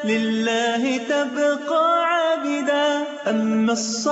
لله تبقى عابدا أما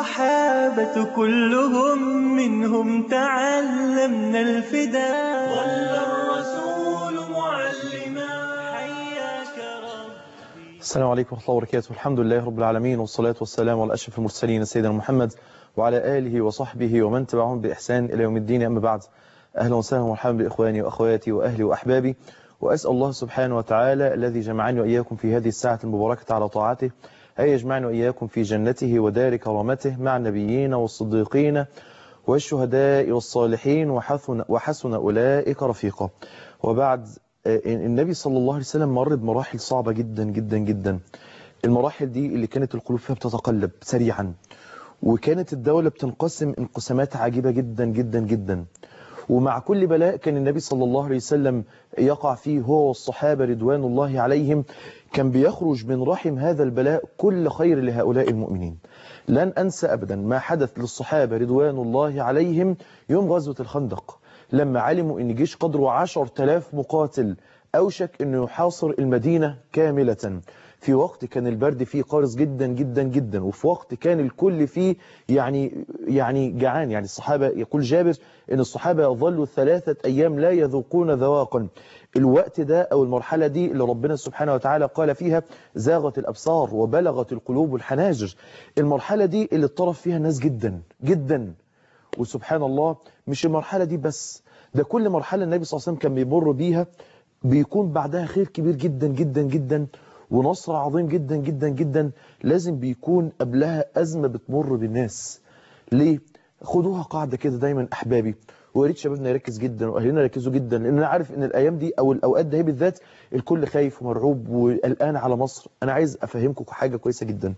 الصحابة كلهم منهم تعلمنا الفدا ظل الرسول معلما حياك ربي السلام عليكم ورحمة الله وبركاته الحمد لله رب العالمين والصلاة والسلام على أشرف المرسلين سيدنا محمد وعلى آله وصحبه ومن تبعهم بإحسان إلى يوم الدين أما بعد أهلا وسهلا ومرحبا بإخواني وأخواتي وأهلي وأحبابي وأسأل الله سبحانه وتعالى الذي جمعني وإياكم في هذه الساعة المباركة على طاعته أن يجمعني وإياكم في جنته ودار كرامته مع النبيين والصديقين والشهداء والصالحين وحسن, وحسن أولئك رفيقا وبعد النبي صلى الله عليه وسلم مر بمراحل صعبة جدا جدا جدا المراحل دي اللي كانت القلوب فيها بتتقلب سريعا وكانت الدولة بتنقسم انقسامات عجيبة جدا جدا جدا ومع كل بلاء كان النبي صلى الله عليه وسلم يقع فيه هو والصحابة رضوان الله عليهم كان بيخرج من رحم هذا البلاء كل خير لهؤلاء المؤمنين لن أنسى أبدا ما حدث للصحابة رضوان الله عليهم يوم غزوة الخندق لما علموا أن جيش قدره عشر تلاف مقاتل أوشك أنه يحاصر المدينة كاملة في وقت كان البرد فيه قارس جدا جدا جدا وفي وقت كان الكل فيه يعني يعني جعان يعني الصحابة يقول جابر ان الصحابة ظلوا ثلاثة ايام لا يذوقون ذواقا الوقت ده او المرحلة دي اللي ربنا سبحانه وتعالى قال فيها زاغت الابصار وبلغت القلوب الحناجر المرحلة دي اللي اضطرف فيها الناس جدا جدا وسبحان الله مش المرحلة دي بس ده كل مرحلة النبي صلى الله عليه وسلم كان بيمر بيها بيكون بعدها خير كبير جدا جدا جدا ونصر عظيم جدا جدا جدا لازم بيكون قبلها أزمة بتمر بالناس ليه؟ خدوها قاعدة كده دايما أحبابي وياريت شبابنا يركز جدا وأهلنا يركزوا جدا لأن أنا عارف إن الأيام دي أو الأوقات ده بالذات الكل خايف ومرعوب وقلقان على مصر أنا عايز أفهمكم حاجة كويسة جدا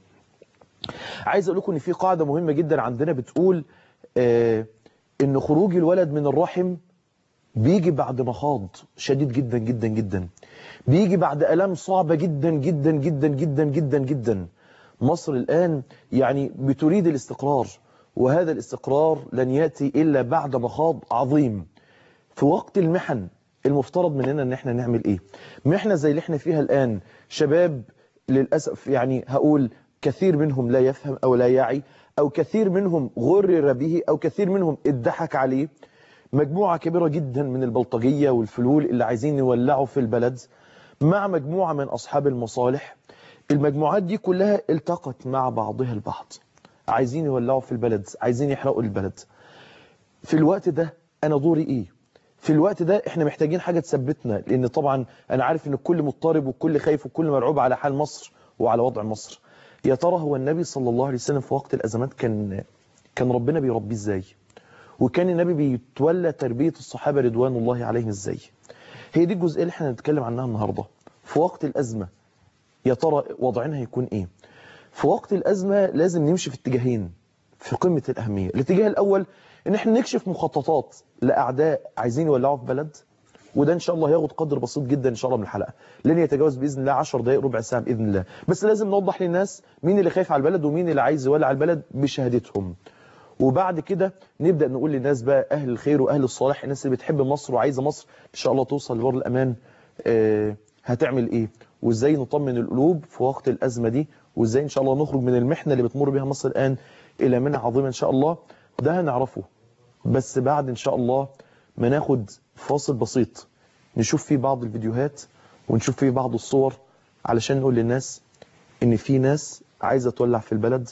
عايز أقول لكم إن في قاعدة مهمة جدا عندنا بتقول آه إن خروج الولد من الرحم بيجي بعد مخاض شديد جدا جدا جدا بيجي بعد ألام صعبة جدا جدا جدا جدا جدا جدا مصر الآن يعني بتريد الاستقرار وهذا الاستقرار لن يأتي إلا بعد مخاض عظيم في وقت المحن المفترض مننا ان احنا نعمل ايه محنة زي اللي احنا فيها الآن شباب للأسف يعني هقول كثير منهم لا يفهم أو لا يعي أو كثير منهم غرر به أو كثير منهم اتضحك عليه مجموعة كبيرة جدا من البلطجية والفلول اللي عايزين يولعوا في البلد مع مجموعة من أصحاب المصالح المجموعات دي كلها التقت مع بعضها البعض عايزين يولعوا في البلد عايزين يحرقوا البلد في الوقت ده أنا دوري إيه في الوقت ده احنا محتاجين حاجة تثبتنا لأن طبعا أنا عارف أن الكل مضطرب والكل خايف والكل مرعوب على حال مصر وعلى وضع مصر يا ترى هو النبي صلى الله عليه وسلم في وقت الأزمات كان كان ربنا بيربيه ازاي وكان النبي بيتولى تربية الصحابة رضوان الله عليهم ازاي هي دي الجزئية اللي احنا هنتكلم عنها النهاردة في وقت الأزمة يا ترى وضعنا هيكون ايه في وقت الأزمة لازم نمشي في اتجاهين في قمة الأهمية الاتجاه الأول ان احنا نكشف مخططات لأعداء عايزين يولعوا في بلد وده ان شاء الله هياخد قدر بسيط جدا ان شاء الله من الحلقة لن يتجاوز بإذن الله 10 دقائق ربع ساعة بإذن الله بس لازم نوضح للناس مين اللي خايف على البلد ومين اللي عايز يولع البلد بشهادتهم وبعد كده نبدأ نقول للناس بقى أهل الخير وأهل الصالح الناس اللي بتحب مصر وعايزة مصر إن شاء الله توصل لبر الأمان آه هتعمل إيه وإزاي نطمن القلوب في وقت الأزمة دي وإزاي إن شاء الله نخرج من المحنة اللي بتمر بها مصر الآن إلى منع عظيمة إن شاء الله ده هنعرفه بس بعد إن شاء الله ما ناخد فاصل بسيط نشوف فيه بعض الفيديوهات ونشوف فيه بعض الصور علشان نقول للناس إن في ناس عايزة تولع في البلد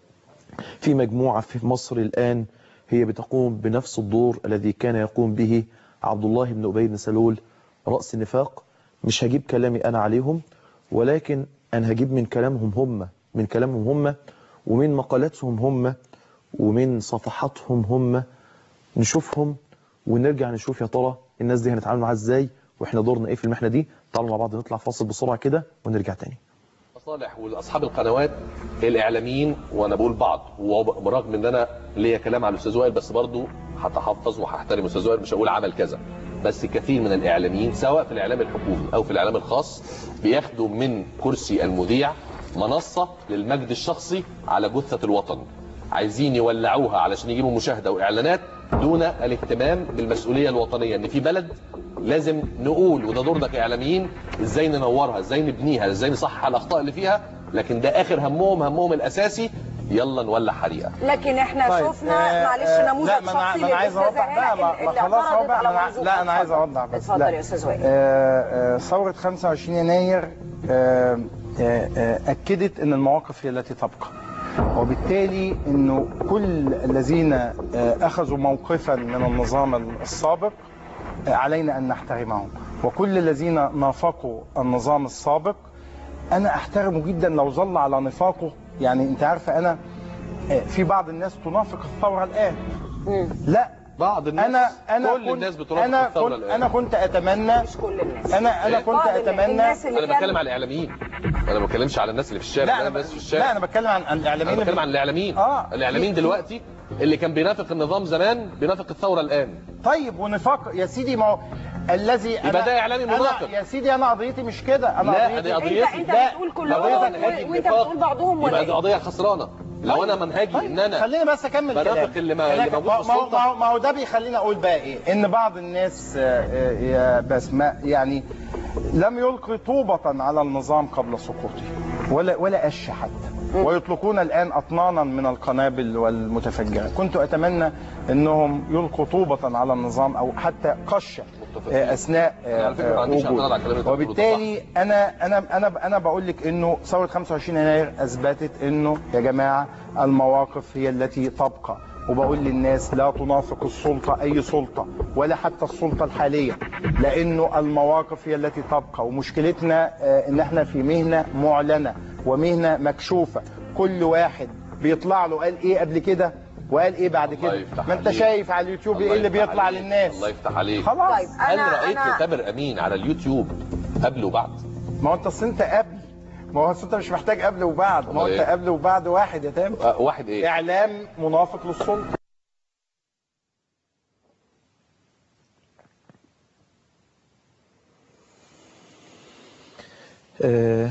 في مجموعة في مصر الآن هي بتقوم بنفس الدور الذي كان يقوم به عبد الله بن أبي بن سلول رأس النفاق مش هجيب كلامي أنا عليهم ولكن أنا هجيب من كلامهم هم من كلامهم هم ومن مقالاتهم هم ومن صفحاتهم هم نشوفهم ونرجع نشوف يا ترى الناس دي هنتعامل معاها ازاي واحنا دورنا ايه في المحنة دي تعالوا مع بعض نطلع فاصل بسرعة كده ونرجع تاني صالح واصحاب القنوات الاعلاميين وانا بقول بعض وبرغم ان انا ليا كلام على الاستاذ وائل بس برضه هتحفظ وهحترم الاستاذ وائل مش هقول عمل كذا بس كثير من الاعلاميين سواء في الاعلام الحكومي او في الاعلام الخاص بياخدوا من كرسي المذيع منصه للمجد الشخصي على جثه الوطن عايزين يولعوها علشان يجيبوا مشاهده واعلانات دون الاهتمام بالمسؤوليه الوطنيه ان في بلد لازم نقول وده دورنا كاعلاميين ازاي ننورها ازاي نبنيها ازاي نصحح الاخطاء اللي فيها لكن ده اخر همهم همهم الاساسي يلا نولع حريقه لكن احنا طيب، شفنا آه، معلش آه، نموذج لا ما انا شخصي ما انا عايز للأستاذة اوضح بقى هالة ما ما اللي خلاص هو اعترضت بقى ما على أنا- منظومة لا انا عايز اتفضل. اوضح بس اتفضل لا. يا استاذ وائل آه، آه، ثورة 25 يناير آه، آه، آه، أكدت أن المواقف هي التي تبقى وبالتالي أنه كل الذين آه، أخذوا موقفا من النظام السابق آه، علينا أن نحترمهم وكل الذين نافقوا النظام السابق أنا أحترمه جدا لو ظل على نفاقه يعني أنت عارفة أنا آه، في بعض الناس تنافق الثورة الآن لا بعض الناس انا انا كل كنت الناس بترافق انا الثوره كنت الآن. انا كنت اتمنى مش كل الناس انا انا إيه؟ كنت بعض اتمنى الناس اللي انا كان- بتكلم على الاعلاميين انا ما بتكلمش على الناس اللي في الشارع لا لا انا الناس في ب... الشارع لا انا بتكلم عن عن الاعلاميين انا بتكلم اللي- عن الاعلاميين آه. الاعلاميين في- دلوقتي اللي كان بينافق النظام زمان بينافق الثوره الان طيب ونفاق يا سيدي ما هو الذي يبقى ده إعلامي منافق. أنا يا سيدي انا قضيتي مش كده انا لا، قضيتي دي انت قضيتي. انت لا، بتقول لو كلهم انا منهجي و- وانت النفاق بتقول بعضهم ولا يبقى دي ايه؟ قضيه خسرانه لو انا منهجي ان انا خليني بس اكمل بنافق كلام اللي ما- اللي موجود في ما هو- السلطة. ما هو ما هو ده بيخليني اقول بقى ايه ان بعض الناس آه، آه، يا بسماء يعني لم يلقي طوبة على النظام قبل سقوطه ولا ولا قش حتى ويطلقون الان اطنانا من القنابل والمتفجرات كنت اتمنى انهم يلقوا طوبة على النظام او حتى قشة متفقين. آه، اثناء أنا على فكرة ما آه، عنديش وجوده. اعتراض على الكلام اللي أنت بتقوله ده وبالتالي انا انا انا انا بقول لك انه ثوره 25 يناير اثبتت انه يا جماعه المواقف هي التي تبقى وبقول للناس لا تنافق السلطه اي سلطه ولا حتى السلطه الحاليه لانه المواقف هي التي تبقى ومشكلتنا آه، ان احنا في مهنه معلنه ومهنه مكشوفه كل واحد بيطلع له قال ايه قبل كده وقال ايه بعد الله كده يفتح ما انت عليك. شايف على اليوتيوب الله ايه اللي يفتح بيطلع عليك. للناس الله يفتح عليك خلاص طيب هل انا رايت انا تامر امين على اليوتيوب قبل وبعد ما هو انت اصل انت قبل ما هو أصل انت مش محتاج قبل وبعد ما هو أمال انت إيه؟ قبل وبعد واحد يا تامر أه واحد ايه اعلام منافق للسلطه آه،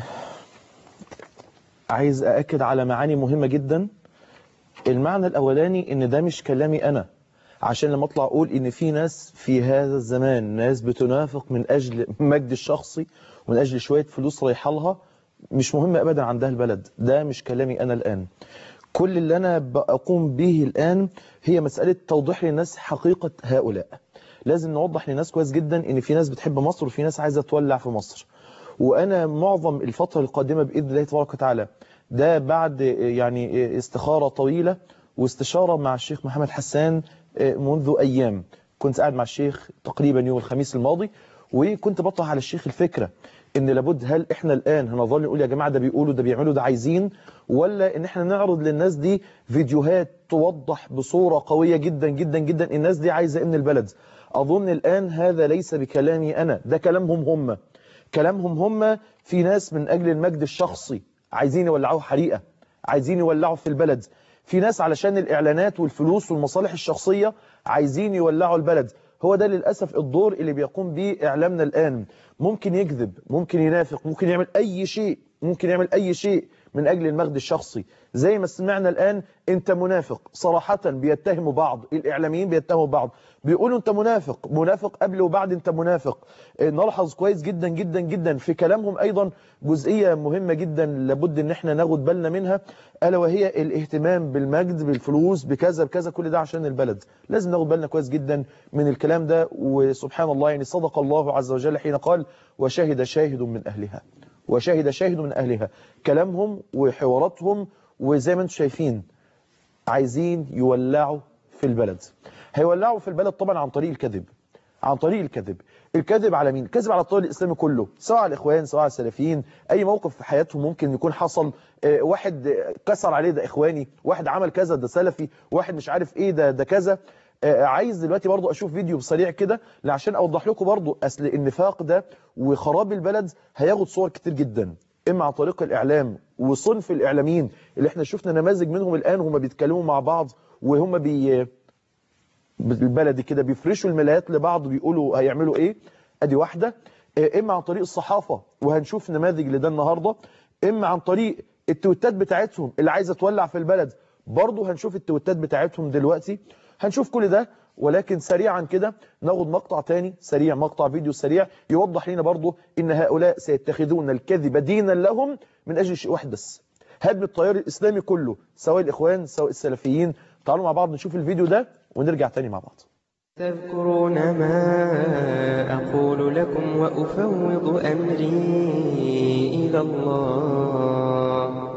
عايز أأكد على معاني مهمة جدا المعنى الأولاني إن ده مش كلامي أنا عشان لما أطلع أقول إن في ناس في هذا الزمان ناس بتنافق من أجل مجد الشخصي ومن أجل شوية فلوس رايحة لها مش مهم أبدا عندها البلد ده مش كلامي أنا الآن كل اللي أنا بقوم به الآن هي مسألة توضيح للناس حقيقة هؤلاء لازم نوضح للناس كويس جدا إن في ناس بتحب مصر وفي ناس عايزة تولع في مصر وانا معظم الفتره القادمه باذن الله تبارك وتعالى ده بعد يعني استخاره طويله واستشاره مع الشيخ محمد حسان منذ ايام كنت قاعد مع الشيخ تقريبا يوم الخميس الماضي وكنت بطرح على الشيخ الفكره ان لابد هل احنا الان هنظل نقول يا جماعه ده بيقولوا ده بيعملوا ده عايزين ولا ان احنا نعرض للناس دي فيديوهات توضح بصوره قويه جدا جدا جدا الناس دي عايزه ايه من البلد اظن الان هذا ليس بكلامي انا ده كلامهم هم كلامهم هم في ناس من أجل المجد الشخصي عايزين يولعوه حريقة عايزين يولعوا في البلد في ناس علشان الإعلانات والفلوس والمصالح الشخصية عايزين يولعوا البلد هو ده للأسف الدور اللي بيقوم به إعلامنا الآن ممكن يكذب ممكن ينافق ممكن يعمل أي شيء ممكن يعمل أي شيء من أجل المجد الشخصي زي ما سمعنا الآن أنت منافق صراحة بيتهموا بعض الإعلاميين بيتهموا بعض بيقولوا أنت منافق منافق قبل وبعد أنت منافق آه، نلحظ كويس جدا جدا جدا في كلامهم أيضا جزئية مهمة جدا لابد أن احنا ناخد بالنا منها ألا وهي الاهتمام بالمجد بالفلوس بكذا بكذا كل ده عشان البلد لازم ناخد بالنا كويس جدا من الكلام ده وسبحان الله يعني صدق الله عز وجل حين قال وشهد شاهد من أهلها وشهد شاهد من أهلها كلامهم وحواراتهم وزي ما انتم شايفين عايزين يولعوا في البلد هيولعوا في البلد طبعا عن طريق الكذب عن طريق الكذب الكذب على مين الكذب على الطريق الاسلامي كله سواء على الاخوان سواء على السلفيين اي موقف في حياتهم ممكن يكون حصل آه، واحد آه، كسر عليه ده اخواني واحد عمل كذا ده سلفي واحد مش عارف ايه ده ده كذا آه، عايز دلوقتي برضو اشوف فيديو سريع كده عشان اوضح لكم برضو اصل النفاق ده وخراب البلد هياخد صور كتير جدا اما عن طريق الاعلام وصنف الاعلاميين اللي احنا شفنا نماذج منهم الان هم بيتكلموا مع بعض وهم بي بالبلدي كده بيفرشوا الملايات لبعض بيقولوا هيعملوا ايه ادي واحده آه، اما عن طريق الصحافه وهنشوف نماذج لده النهارده اما عن طريق التويتات بتاعتهم اللي عايزه تولع في البلد برضه هنشوف التويتات بتاعتهم دلوقتي هنشوف كل ده ولكن سريعا كده ناخد مقطع تاني سريع مقطع فيديو سريع يوضح لنا برضو ان هؤلاء سيتخذون الكذب دينا لهم من اجل شيء واحد بس هدم التيار الاسلامي كله سواء الاخوان سواء السلفيين تعالوا مع بعض نشوف الفيديو ده ونرجع تاني مع بعض تذكرون ما أقول لكم وأفوض أمري إلى الله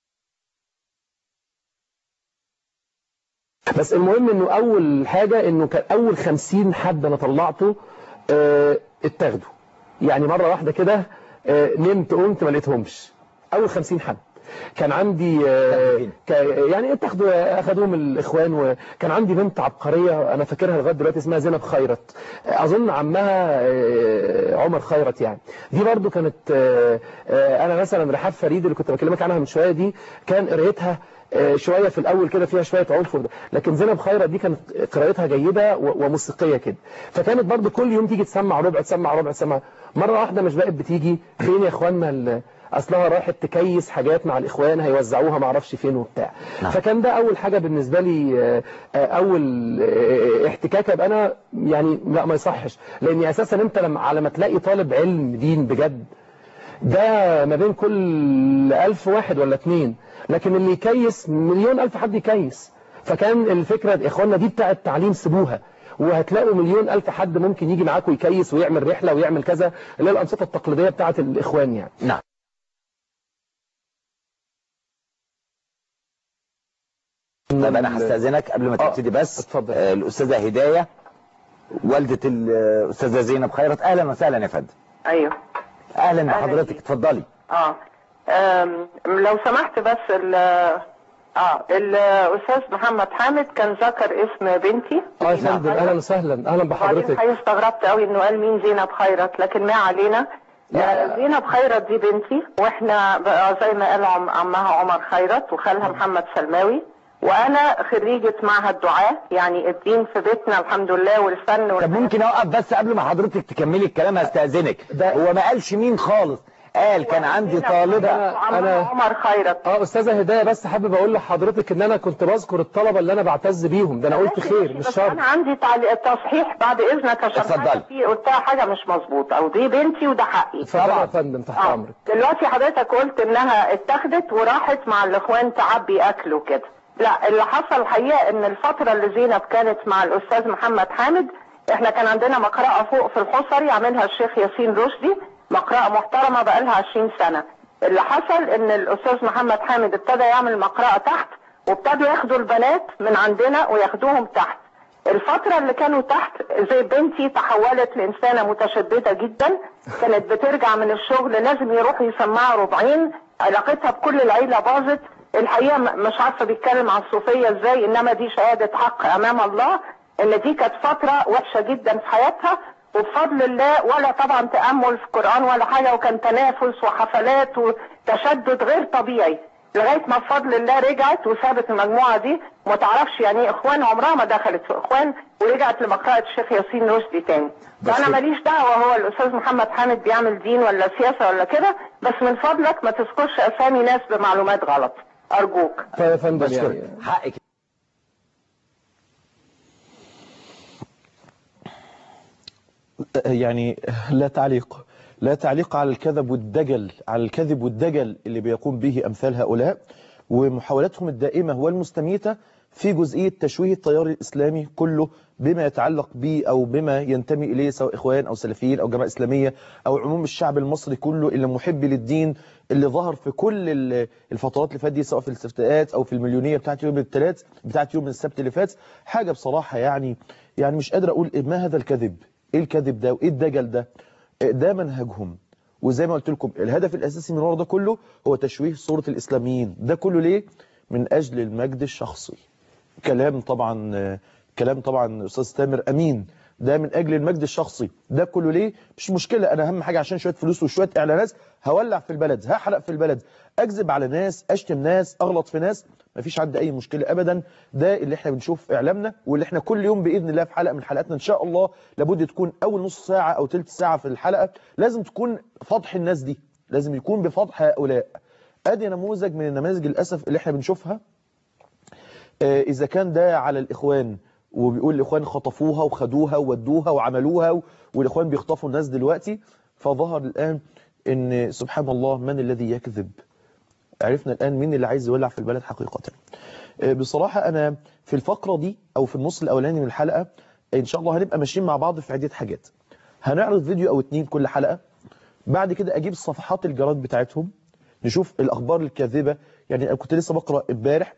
بس المهم انه اول حاجة انه كان اول خمسين حد انا طلعته اه اتاخدوا يعني مرة واحدة كده اه نمت قمت ما لقيتهمش اول خمسين حد كان عندي اه ك- يعني اتاخدوا اخدوهم الاخوان وكان عندي بنت عبقرية انا فاكرها لغايه دلوقتي اسمها زينب خيرت اظن عمها اه، عمر خيرت يعني دي برضو كانت اه، اه، انا مثلا رحاب فريد اللي كنت بكلمك عنها من شوية دي كان قرايتها آه، شوية في الأول كده فيها شوية عنف وده. لكن زينب خيرت دي كانت قراءتها جيدة و- وموسيقية كده فكانت برضو كل يوم تيجي تسمع ربع تسمع ربع تسمع مرة واحدة مش بقت بتيجي فين يا اخواننا ال- اصلها راحت تكيس حاجات مع الاخوان هيوزعوها ما اعرفش فين وبتاع فكان ده اول حاجة بالنسبة لي آه، آه، اول آه، احتكاك ابقى انا يعني لا ما يصحش لاني اساسا انت لما على ما تلاقي طالب علم دين بجد ده ما بين كل ألف واحد ولا اتنين لكن اللي يكيس مليون ألف حد يكيس فكان الفكرة إخواننا دي بتاعة تعليم سيبوها وهتلاقوا مليون ألف حد ممكن يجي معاكم يكيس ويعمل رحلة ويعمل كذا اللي هي الأنشطة التقليدية بتاعة الإخوان يعني نعم طيب انا هستاذنك قبل ما آه، تبتدي بس اتفضل. آه، الاستاذه هدايه والده الاستاذه زينب خيرت اهلا وسهلا يا فندم ايوه اهلا أهلا بحضرتك بيك. اتفضلي اه أم، لو سمحت بس ال اه الاستاذ محمد حامد كان ذكر اسم بنتي اه يا فندم أهلا وسهلا أهلا وبعدين بحضرتك حقيقة استغربت قوي انه قال مين زينب خيرت لكن ما علينا لا. آه، زينب خيرت دي بنتي واحنا بقى زي ما قال عم- عمها عمر خيرت وخالها محمد سلماوي وانا خريجة معهد دعاء يعني الدين في بيتنا الحمد لله والفن طب والفن ممكن اوقف بس قبل ما حضرتك تكملي الكلام هستاذنك هو ما قالش مين خالص قال كان عندي طالبه وعمها أنا- عمر خيرت اه استاذه هدايه بس حابب اقول لحضرتك ان انا كنت بذكر الطلبه اللي انا بعتز بيهم ده انا قلت خير مش بس شرط انا عندي تعليق تصحيح بعد اذنك عشان اتفضلي. حاجة في قلتها حاجه مش مظبوطه او دي بنتي وده حقي اتفضل يا فندم تحت آه. امرك دلوقتي حضرتك قلت انها اتاخدت وراحت مع الاخوان تعبي اكل وكده لا اللي حصل الحقيقه ان الفتره اللي زينب كانت مع الاستاذ محمد حامد احنا كان عندنا مقرأة فوق في الحصري عاملها الشيخ ياسين رشدي مقرأة محترمة بقالها 20 سنة اللي حصل ان الاستاذ محمد حامد ابتدى يعمل مقرأة تحت وابتدوا ياخدوا البنات من عندنا وياخدوهم تحت الفترة اللي كانوا تحت زي بنتي تحولت لإنسانة متشددة جدا كانت بترجع من الشغل لازم يروحوا يسمعوا ربعين علاقتها بكل العيلة باظت الحقيقة م- مش عارفة بيتكلم عن الصوفية ازاي انما دي شهادة حق امام الله ان دي كانت فترة وحشة جدا في حياتها وبفضل الله ولا طبعا تأمل في القرآن ولا حاجة وكان تنافس وحفلات وتشدد غير طبيعي لغايه ما بفضل الله رجعت وسابت المجموعه دي وما تعرفش يعني ايه اخوان عمرها ما دخلت في اخوان ورجعت لمقرأة الشيخ ياسين رشدي تاني فانا ماليش دعوه هو الاستاذ محمد حامد بيعمل دين ولا سياسه ولا كده بس من فضلك ما تذكرش اسامي ناس بمعلومات غلط ارجوك طيب يا فندم بشكرك يعني حقك يعني لا تعليق لا تعليق على الكذب والدجل على الكذب والدجل اللي بيقوم به أمثال هؤلاء ومحاولاتهم الدائمة والمستميتة في جزئية تشويه التيار الإسلامي كله بما يتعلق به أو بما ينتمي إليه سواء إخوان أو سلفيين أو جماعة إسلامية أو عموم الشعب المصري كله اللي محب للدين اللي ظهر في كل ال- الفترات اللي فاتت دي سواء في الاستفتاءات أو في المليونية بتاعت يوم الثلاث بتاعت يوم السبت اللي فات حاجة بصراحة يعني يعني مش قادر أقول إيه ما هذا الكذب إيه الكذب ده وإيه الدجل ده ده منهجهم وزي ما قلت لكم الهدف الأساسي من ورا ده كله هو تشويه صورة الإسلاميين ده كله ليه؟ من أجل المجد الشخصي كلام طبعا آه، كلام طبعا أستاذ تامر أمين ده من أجل المجد الشخصي ده كله ليه؟ مش مشكلة أنا أهم حاجة عشان شوية فلوس وشوية إعلانات هولع في البلد هحرق في البلد أكذب على ناس أشتم ناس أغلط في ناس مفيش عندي أي مشكلة أبدا ده اللي احنا بنشوف في إعلامنا واللي احنا كل يوم بإذن الله في حلقة من حلقاتنا إن شاء الله لابد تكون أول نص ساعة أو تلت ساعة في الحلقة لازم تكون فضح الناس دي لازم يكون بفضح هؤلاء ادي نموذج من النماذج للاسف اللي احنا بنشوفها آه، اذا كان ده على الاخوان وبيقول الاخوان خطفوها وخدوها وودوها وعملوها و- والاخوان بيخطفوا الناس دلوقتي فظهر الان ان سبحان الله من الذي يكذب عرفنا الان مين اللي عايز يولع في البلد حقيقه آه، بصراحه انا في الفقره دي او في النص الاولاني من الحلقه ان شاء الله هنبقى ماشيين مع بعض في عده حاجات هنعرض فيديو او اتنين كل حلقه بعد كده اجيب صفحات الجرائد بتاعتهم نشوف الاخبار الكاذبه يعني انا كنت لسه بقرا امبارح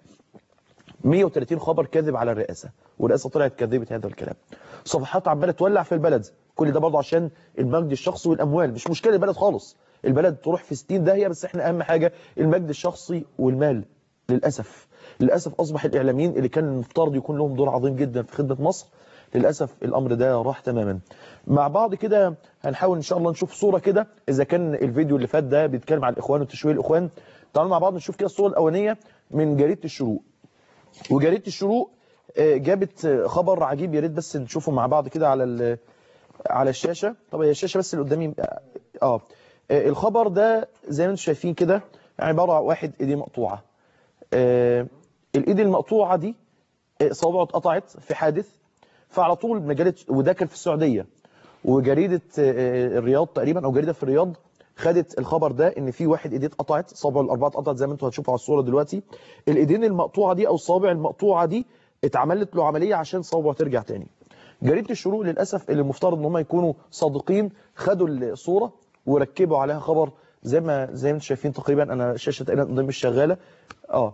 130 خبر كاذب على الرئاسه والرئاسه طلعت كذبت هذا الكلام صفحات عماله تولع في البلد كل ده برضه عشان المجد الشخصي والاموال مش مشكله البلد خالص البلد تروح في 60 داهيه بس احنا اهم حاجه المجد الشخصي والمال للاسف للاسف اصبح الاعلاميين اللي كان المفترض يكون لهم دور عظيم جدا في خدمه مصر للاسف الامر ده راح تماما مع بعض كده هنحاول ان شاء الله نشوف صوره كده اذا كان الفيديو اللي فات ده بيتكلم عن الاخوان وتشويه الاخوان تعالوا مع بعض نشوف كده الصوره الاولانيه من جريده الشروق وجريده الشروق آه، جابت آه، خبر عجيب يا ريت بس نشوفه مع بعض كده على ال- على الشاشه طب هي الشاشه بس اللي قدامي اه آه، الخبر ده زي ما انتم شايفين كده عباره عن واحد ايديه مقطوعه آه، الايد المقطوعه دي آه، صوابعه اتقطعت في حادث فعلى طول مجله وده كان في السعوديه وجريده آه، الرياض تقريبا او جريده في الرياض خدت الخبر ده ان في واحد ايديه اتقطعت صابعه الاربعه اتقطعت زي ما انتم هتشوفوا على الصوره دلوقتي الايدين المقطوعه دي او الصوابع المقطوعه دي اتعملت له عمليه عشان صوابعه ترجع تاني جريده الشروق للاسف اللي المفترض ان هم يكونوا صادقين خدوا الصوره وركبوا عليها خبر زي ما زي ما انتم شايفين تقريبا انا الشاشه تقريبا قدامي مش شغاله اه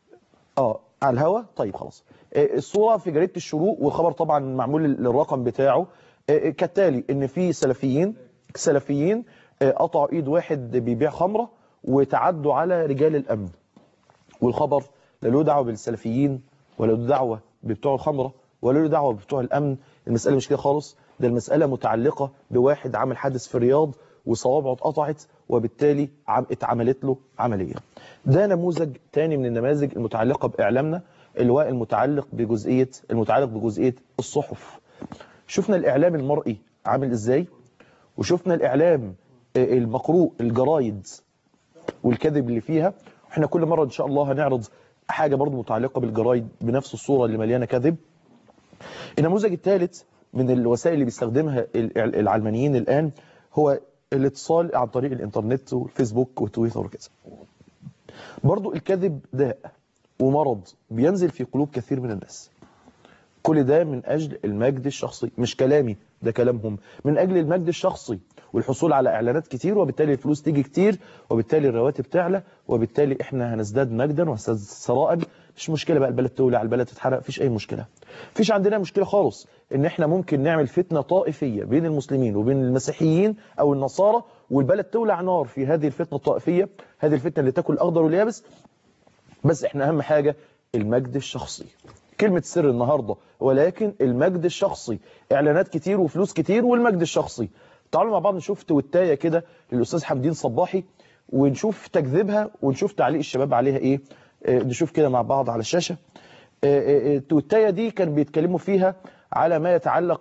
اه على الهوا طيب خلاص آه، الصوره في جريده الشروق والخبر طبعا معمول للرقم بتاعه آه، كالتالي ان في سلفيين سلفيين آه، قطعوا ايد واحد بيبيع خمره وتعدوا على رجال الامن والخبر لا له دعوه بالسلفيين ولا له دعوه ببتوع الخمره ولا له دعوه ببتوع الامن المساله مش كده خالص ده المساله متعلقه بواحد عمل حادث في الرياض وصوابعه اتقطعت وبالتالي عم اتعملت له عمليه ده نموذج تاني من النماذج المتعلقه باعلامنا اللي هو المتعلق بجزئيه المتعلق بجزئيه الصحف شفنا الاعلام المرئي عامل ازاي وشفنا الاعلام آه، المقروء الجرايد والكذب اللي فيها احنا كل مرة ان شاء الله هنعرض حاجة برضو متعلقة بالجرايد بنفس الصورة اللي مليانة كذب النموذج الثالث من الوسائل اللي بيستخدمها ال- العلمانيين الآن هو الاتصال عن طريق الانترنت والفيسبوك وتويتر وكذا برضو الكذب داء ومرض بينزل في قلوب كثير من الناس كل ده من أجل المجد الشخصي مش كلامي ده كلامهم من أجل المجد الشخصي والحصول على إعلانات كتير وبالتالي الفلوس تيجي كتير وبالتالي الرواتب تعلى وبالتالي إحنا هنزداد مجدا وهنزداد ثراء مش مشكلة بقى البلد تولع البلد تتحرق مفيش أي مشكلة مفيش عندنا مشكلة خالص إن إحنا ممكن نعمل فتنة طائفية بين المسلمين وبين المسيحيين أو النصارى والبلد تولع نار في هذه الفتنة الطائفية هذه الفتنة اللي تاكل الأخضر واليابس بس احنا اهم حاجة المجد الشخصي كلمة سر النهاردة ولكن المجد الشخصي اعلانات كتير وفلوس كتير والمجد الشخصي تعالوا مع بعض نشوف تويتاية كده للأستاذ حمدين صباحي ونشوف تكذيبها ونشوف تعليق الشباب عليها ايه آه، نشوف كده مع بعض على الشاشة آه، آه، آه، التويتاية دي كان بيتكلموا فيها على ما يتعلق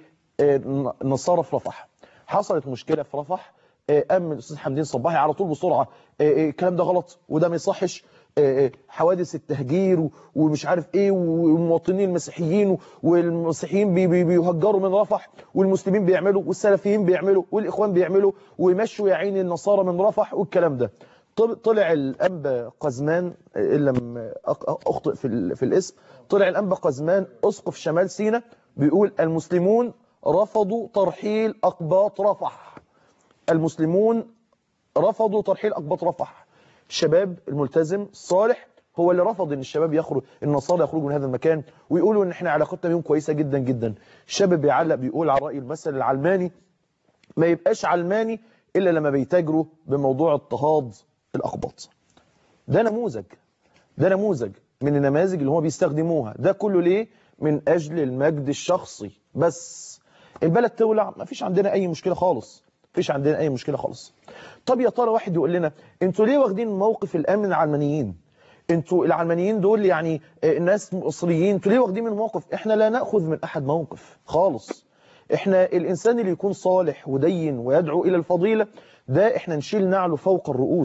بنصارى في رفح حصلت مشكلة في رفح آه، قام الاستاذ حمدين صباحي على طول بسرعه آه، آه، الكلام ده غلط وده ما يصحش آه، آه، حوادث التهجير و- ومش عارف ايه والمواطنين المسيحيين و- والمسيحيين بي- بي- بيهجروا من رفح والمسلمين بيعملوا والسلفيين بيعملوا والاخوان بيعملوا ويمشوا يا عيني النصارى من رفح والكلام ده طل- طلع الانبا قزمان آه، ان لم أق- اخطئ في ال- في الاسم طلع الانبا قزمان اسقف شمال سيناء بيقول المسلمون رفضوا ترحيل اقباط رفح المسلمون رفضوا ترحيل أقباط رفح الشباب الملتزم الصالح هو اللي رفض ان الشباب يخرج النصارى يخرجوا من هذا المكان ويقولوا ان احنا علاقتنا بيهم كويسه جدا جدا الشاب بيعلق بيقول على راي المثل العلماني ما يبقاش علماني الا لما بيتاجروا بموضوع اضطهاد الاقباط ده نموذج ده نموذج من النماذج اللي هم بيستخدموها ده كله ليه من اجل المجد الشخصي بس البلد تولع ما فيش عندنا اي مشكله خالص فيش عندنا اي مشكله خالص طب يا ترى واحد يقول لنا انتوا ليه واخدين موقف الامن العلمانيين انتوا العلمانيين دول يعني آه، ناس مصريين انتوا ليه واخدين من موقف احنا لا ناخذ من احد موقف خالص احنا الانسان اللي يكون صالح ودين ويدعو الى الفضيله ده احنا نشيل نعله فوق الرؤوس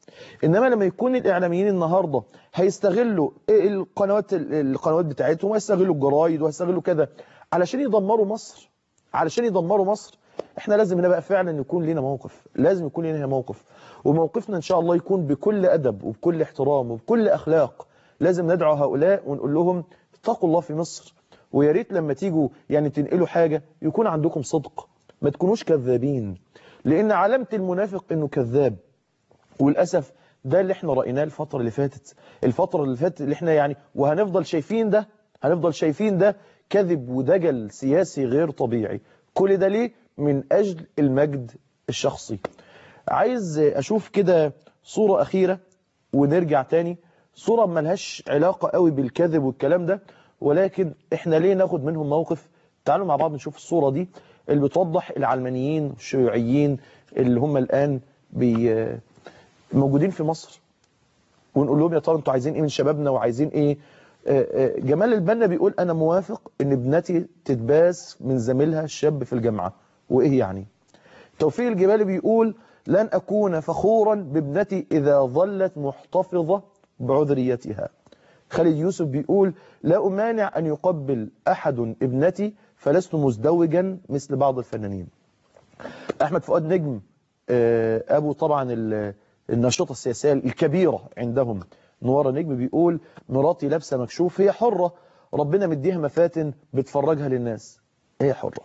انما لما يكون الاعلاميين النهارده هيستغلوا القنوات القنوات بتاعتهم ويستغلوا الجرايد ويستغلوا كذا علشان يدمروا مصر علشان يدمروا مصر احنا لازم هنا بقى فعلا يكون لنا موقف لازم يكون لنا موقف وموقفنا ان شاء الله يكون بكل ادب وبكل احترام وبكل اخلاق لازم ندعو هؤلاء ونقول لهم اتقوا الله في مصر ويا ريت لما تيجوا يعني تنقلوا حاجة يكون عندكم صدق ما تكونوش كذابين لان علامة المنافق انه كذاب وللاسف ده اللي احنا رأيناه الفترة اللي فاتت الفترة اللي فاتت اللي احنا يعني وهنفضل شايفين ده هنفضل شايفين ده كذب ودجل سياسي غير طبيعي كل ده ليه من أجل المجد الشخصي عايز أشوف كده صورة أخيرة ونرجع تاني صورة ملهاش علاقة قوي بالكذب والكلام ده ولكن احنا ليه ناخد منهم موقف تعالوا مع بعض نشوف الصورة دي اللي بتوضح العلمانيين والشيوعيين اللي هم الآن بي موجودين في مصر ونقول لهم يا ترى انتوا عايزين ايه من شبابنا وعايزين ايه جمال البنا بيقول انا موافق ان ابنتي تتباس من زميلها الشاب في الجامعة وايه يعني توفيق الجبالي بيقول لن اكون فخورا بابنتي اذا ظلت محتفظة بعذريتها خالد يوسف بيقول لا امانع ان يقبل احد ابنتي فلست مزدوجا مثل بعض الفنانين احمد فؤاد نجم ابو طبعا النشطة السياسية الكبيرة عندهم نوار نجم بيقول مراتي لابسه مكشوف هي حرة ربنا مديها مفاتن بتفرجها للناس هي حرة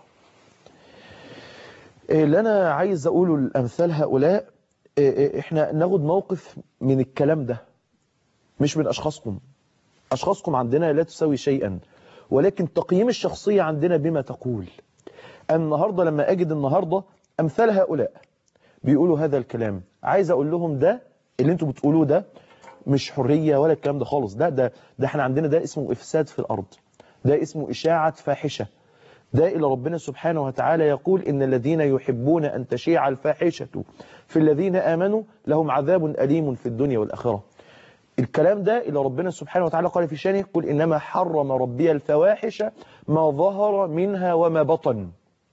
اللي أنا عايز أقوله لأمثال هؤلاء إحنا ناخد موقف من الكلام ده مش من أشخاصكم أشخاصكم عندنا لا تساوي شيئا ولكن تقييم الشخصية عندنا بما تقول النهاردة لما أجد النهاردة أمثال هؤلاء بيقولوا هذا الكلام عايز أقول لهم ده اللي انتوا بتقولوه ده مش حرية ولا الكلام ده خالص ده ده ده احنا عندنا ده اسمه إفساد في الأرض ده اسمه إشاعة فاحشة ده إلى ربنا سبحانه وتعالى يقول إن الذين يحبون أن تشيع الفاحشة في الذين آمنوا لهم عذاب أليم في الدنيا والآخرة الكلام ده إلى ربنا سبحانه وتعالى قال في شانه قل إنما حرم ربي الفواحش ما ظهر منها وما بطن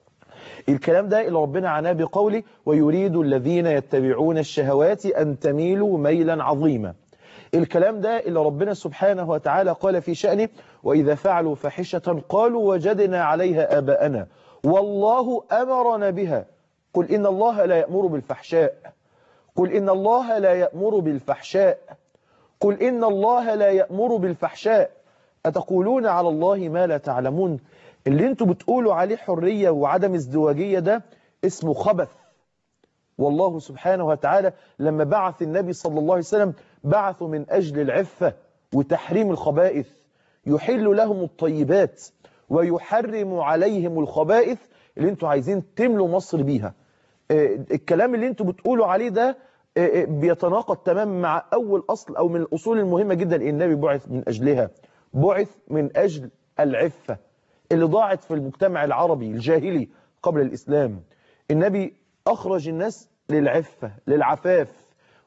الكلام ده إلى ربنا عناه بقوله ويريد الذين يتبعون الشهوات أن تميلوا ميلا عظيما الكلام ده إلى ربنا سبحانه وتعالى قال في شأنه وإذا فعلوا فاحشة قالوا وجدنا عليها آباءنا والله أمرنا بها قل إن الله لا يأمر بالفحشاء قل إن الله لا يأمر بالفحشاء قل إن الله لا يأمر بالفحشاء أتقولون على الله ما لا تعلمون اللي انتوا بتقولوا عليه حرية وعدم ازدواجية ده اسمه خبث والله سبحانه وتعالى لما بعث النبي صلى الله عليه وسلم بعثوا من أجل العفة وتحريم الخبائث يحل لهم الطيبات ويحرم عليهم الخبائث اللي انتوا عايزين تملوا مصر بيها الكلام اللي انتوا بتقولوا عليه ده بيتناقض تماما مع أول أصل أو من الأصول المهمة جدا النبي بعث من أجلها بعث من أجل العفة اللي ضاعت في المجتمع العربي الجاهلي قبل الإسلام النبي أخرج الناس للعفة للعفاف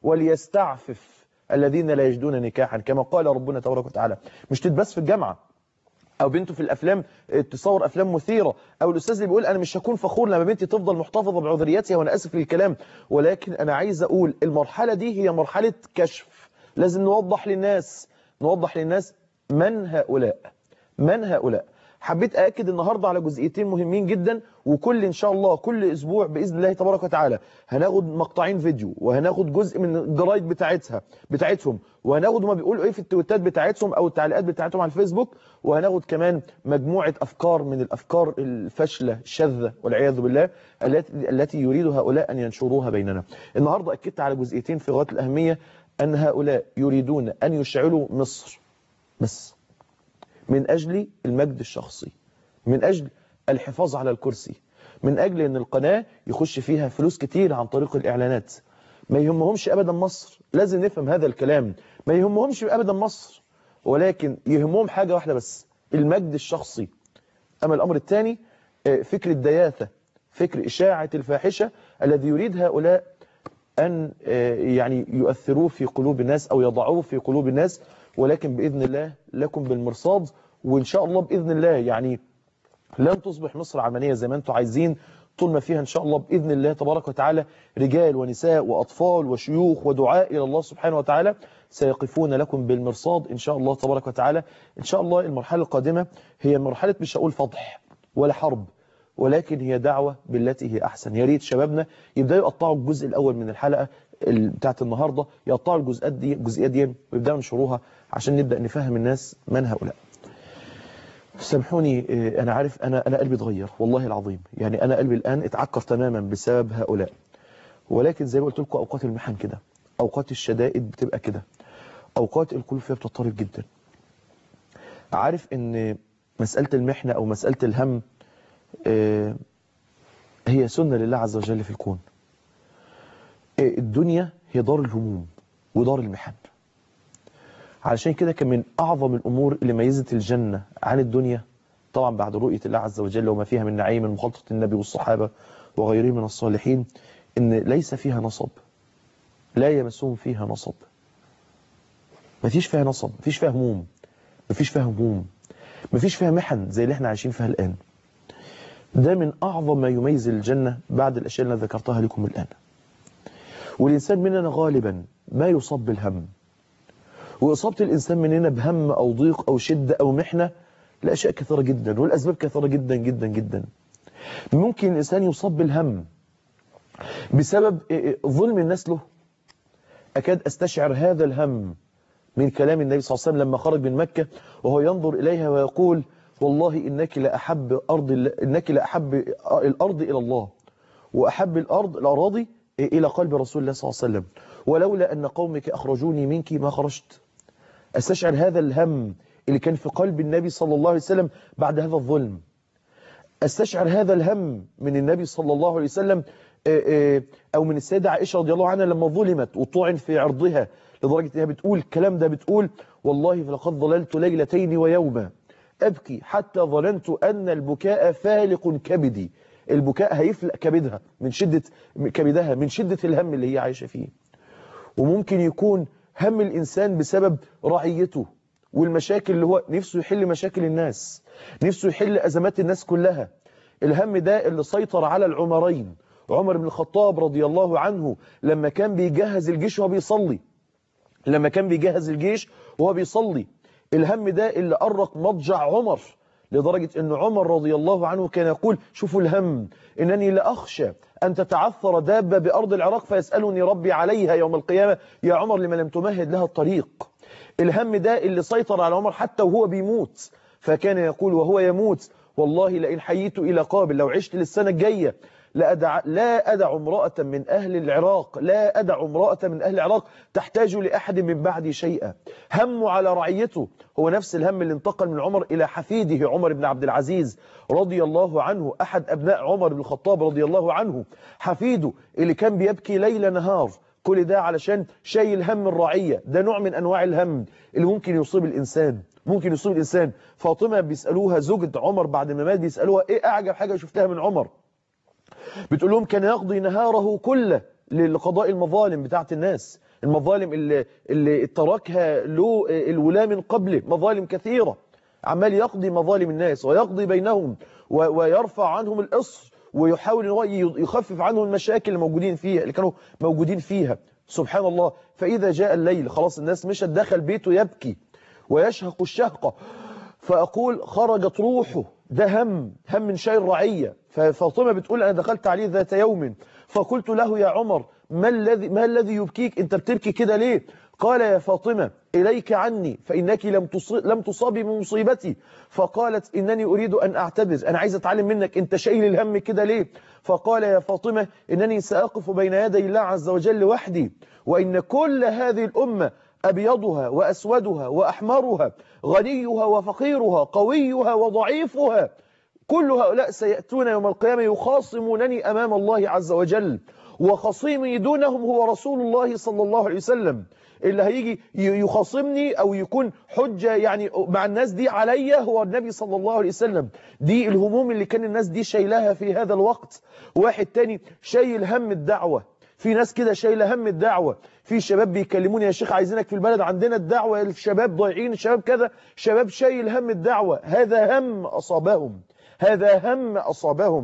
وليستعفف الذين لا يجدون نكاحا كما قال ربنا تبارك وتعالى مش تتبس في الجامعة او بنته في الافلام تصور افلام مثيره او الاستاذ اللي بيقول انا مش هكون فخور لما بنتي تفضل محتفظه بعذريتها وانا اسف للكلام ولكن انا عايز اقول المرحله دي هي مرحله كشف لازم نوضح للناس نوضح للناس من هؤلاء من هؤلاء حبيت أأكد النهاردة على جزئيتين مهمين جدا وكل إن شاء الله كل أسبوع بإذن الله تبارك وتعالى هناخد مقطعين فيديو وهناخد جزء من الجرايد بتاعتها بتاعتهم وهناخد ما بيقولوا إيه في التويتات بتاعتهم أو التعليقات بتاعتهم على الفيسبوك وهناخد كمان مجموعة أفكار من الأفكار الفاشلة الشاذة والعياذ بالله التي التي يريد هؤلاء أن ينشروها بيننا النهاردة أكدت على جزئيتين في غاية الأهمية أن هؤلاء يريدون أن يشعلوا مصر بس من أجل المجد الشخصي من أجل الحفاظ على الكرسي من أجل أن القناة يخش فيها فلوس كتير عن طريق الإعلانات ما يهمهمش أبدا مصر لازم نفهم هذا الكلام ما يهمهمش أبدا مصر ولكن يهمهم حاجة واحدة بس المجد الشخصي أما الأمر الثاني فكر الدياثة فكر إشاعة الفاحشة الذي يريد هؤلاء أن يعني يؤثروه في قلوب الناس أو يضعوه في قلوب الناس ولكن بإذن الله لكم بالمرصاد وإن شاء الله بإذن الله يعني لن تصبح مصر علمانية زي ما أنتم عايزين طول ما فيها إن شاء الله بإذن الله تبارك وتعالى رجال ونساء وأطفال وشيوخ ودعاء إلى الله سبحانه وتعالى سيقفون لكم بالمرصاد إن شاء الله تبارك وتعالى إن شاء الله المرحلة القادمة هي مرحلة مش هقول فضح ولا حرب ولكن هي دعوة بالتي هي أحسن يا ريت شبابنا يبدأوا يقطعوا الجزء الأول من الحلقة ال- بتاعت النهاردة يقطعوا الجزئيات دي الجزئيات دي ويبدأوا ينشروها عشان نبدأ نفهم الناس من هؤلاء سامحوني إيه، أنا عارف أنا أنا قلبي اتغير والله العظيم يعني أنا قلبي الآن اتعكر تماما بسبب هؤلاء ولكن زي ما قلت لكم أوقات المحن كده أوقات الشدائد بتبقى كده أوقات القلوب فيها بتضطرب جدا عارف إن مسألة المحنة أو مسألة الهم آه، هي سنة لله عز وجل في الكون آه، الدنيا هي دار الهموم ودار المحن علشان كده كان من أعظم الأمور اللي ميزت الجنة عن الدنيا طبعا بعد رؤية الله عز وجل وما فيها من نعيم من مخالطة النبي والصحابة وغيرهم من الصالحين إن ليس فيها نصب لا يمسهم فيها نصب مفيش فيها نصب مفيش فيها هموم مفيش فيها هموم مفيش فيها محن زي اللي احنا عايشين فيها الآن ده من أعظم ما يميز الجنة بعد الأشياء اللي ذكرتها لكم الآن والإنسان مننا غالبا ما يصاب بالهم وإصابة الإنسان مننا بهم أو ضيق أو شدة أو محنة لأشياء كثيرة جدا والأسباب كثيرة جدا جدا جدا ممكن الإنسان يصاب بالهم بسبب ظلم الناس له أكاد أستشعر هذا الهم من كلام النبي صلى الله عليه وسلم لما خرج من مكة وهو ينظر إليها ويقول والله إنك لأحب أرض إنك لأحب الأرض إلى الله وأحب الأرض الأراضي إلى قلب رسول الله صلى الله عليه وسلم ولولا أن قومك أخرجوني منك ما خرجت أستشعر هذا الهم اللي كان في قلب النبي صلى الله عليه وسلم بعد هذا الظلم أستشعر هذا الهم من النبي صلى الله عليه وسلم أو من السيدة عائشة رضي الله عنها لما ظلمت وطعن في عرضها لدرجة أنها بتقول الكلام ده بتقول والله فلقد ظللت ليلتين ويوما أبكي حتى ظننت أن البكاء فالق كبدي البكاء هيفلق كبدها من شدة كبدها من شدة الهم اللي هي عايشة فيه وممكن يكون هم الإنسان بسبب رعيته والمشاكل اللي هو نفسه يحل مشاكل الناس نفسه يحل أزمات الناس كلها الهم ده اللي سيطر على العمرين عمر بن الخطاب رضي الله عنه لما كان بيجهز الجيش وهو بيصلي لما كان بيجهز الجيش وهو بيصلي الهم ده اللي أرق مضجع عمر لدرجة أن عمر رضي الله عنه كان يقول شوفوا الهم إنني لأخشى أن تتعثر دابة بأرض العراق فيسألني ربي عليها يوم القيامة يا عمر لما لم تمهد لها الطريق الهم ده اللي سيطر على عمر حتى وهو بيموت فكان يقول وهو يموت والله لئن حييت إلى قابل لو عشت للسنة الجاية لا أدع, لا أدع امرأة من أهل العراق لا أدع امرأة من أهل العراق تحتاج لأحد من بعدي شيئا همه على رعيته هو نفس الهم اللي انتقل من عمر إلى حفيده عمر بن عبد العزيز رضي الله عنه أحد أبناء عمر بن الخطاب رضي الله عنه حفيده اللي كان بيبكي ليل نهار كل ده علشان شايل هم الرعية ده نوع من أنواع الهم اللي ممكن يصيب الإنسان ممكن يصيب الإنسان فاطمة بيسألوها زوجة عمر بعد ما مات بيسألوها إيه أعجب حاجة شفتها من عمر بتقول لهم كان يقضي نهاره كله لقضاء المظالم بتاعت الناس المظالم اللي, اللي تركها له الولاة من قبله مظالم كثيرة عمال يقضي مظالم الناس ويقضي بينهم ويرفع عنهم الإصر ويحاول ان هو يخفف عنهم المشاكل اللي موجودين فيها اللي كانوا موجودين فيها سبحان الله فإذا جاء الليل خلاص الناس مشت دخل بيته يبكي ويشهق الشهقة فأقول خرجت روحه ده هم هم من شيء الرعية ففاطمة بتقول أنا دخلت عليه ذات يوم فقلت له يا عمر ما الذي ما الذي يبكيك أنت بتبكي كده ليه قال يا فاطمة إليك عني فإنك لم لم تصابي بمصيبتي فقالت إنني أريد أن أعتذر أنا عايز أتعلم منك أنت شايل الهم كده ليه فقال يا فاطمة إنني سأقف بين يدي الله عز وجل وحدي وإن كل هذه الأمة أبيضها وأسودها وأحمرها غنيها وفقيرها قويها وضعيفها كل هؤلاء سيأتون يوم القيامة يخاصمونني أمام الله عز وجل وخصيمي دونهم هو رسول الله صلى الله عليه وسلم اللي هيجي يخاصمني أو يكون حجة يعني مع الناس دي عليا هو النبي صلى الله عليه وسلم دي الهموم اللي كان الناس دي شايلها في هذا الوقت واحد تاني شايل هم الدعوة في ناس كده شايله هم الدعوة في شباب بيكلموني يا شيخ عايزينك في البلد عندنا الدعوة الشباب ضايعين الشباب كذا شباب شايل هم الدعوة هذا هم أصابهم هذا هم أصابهم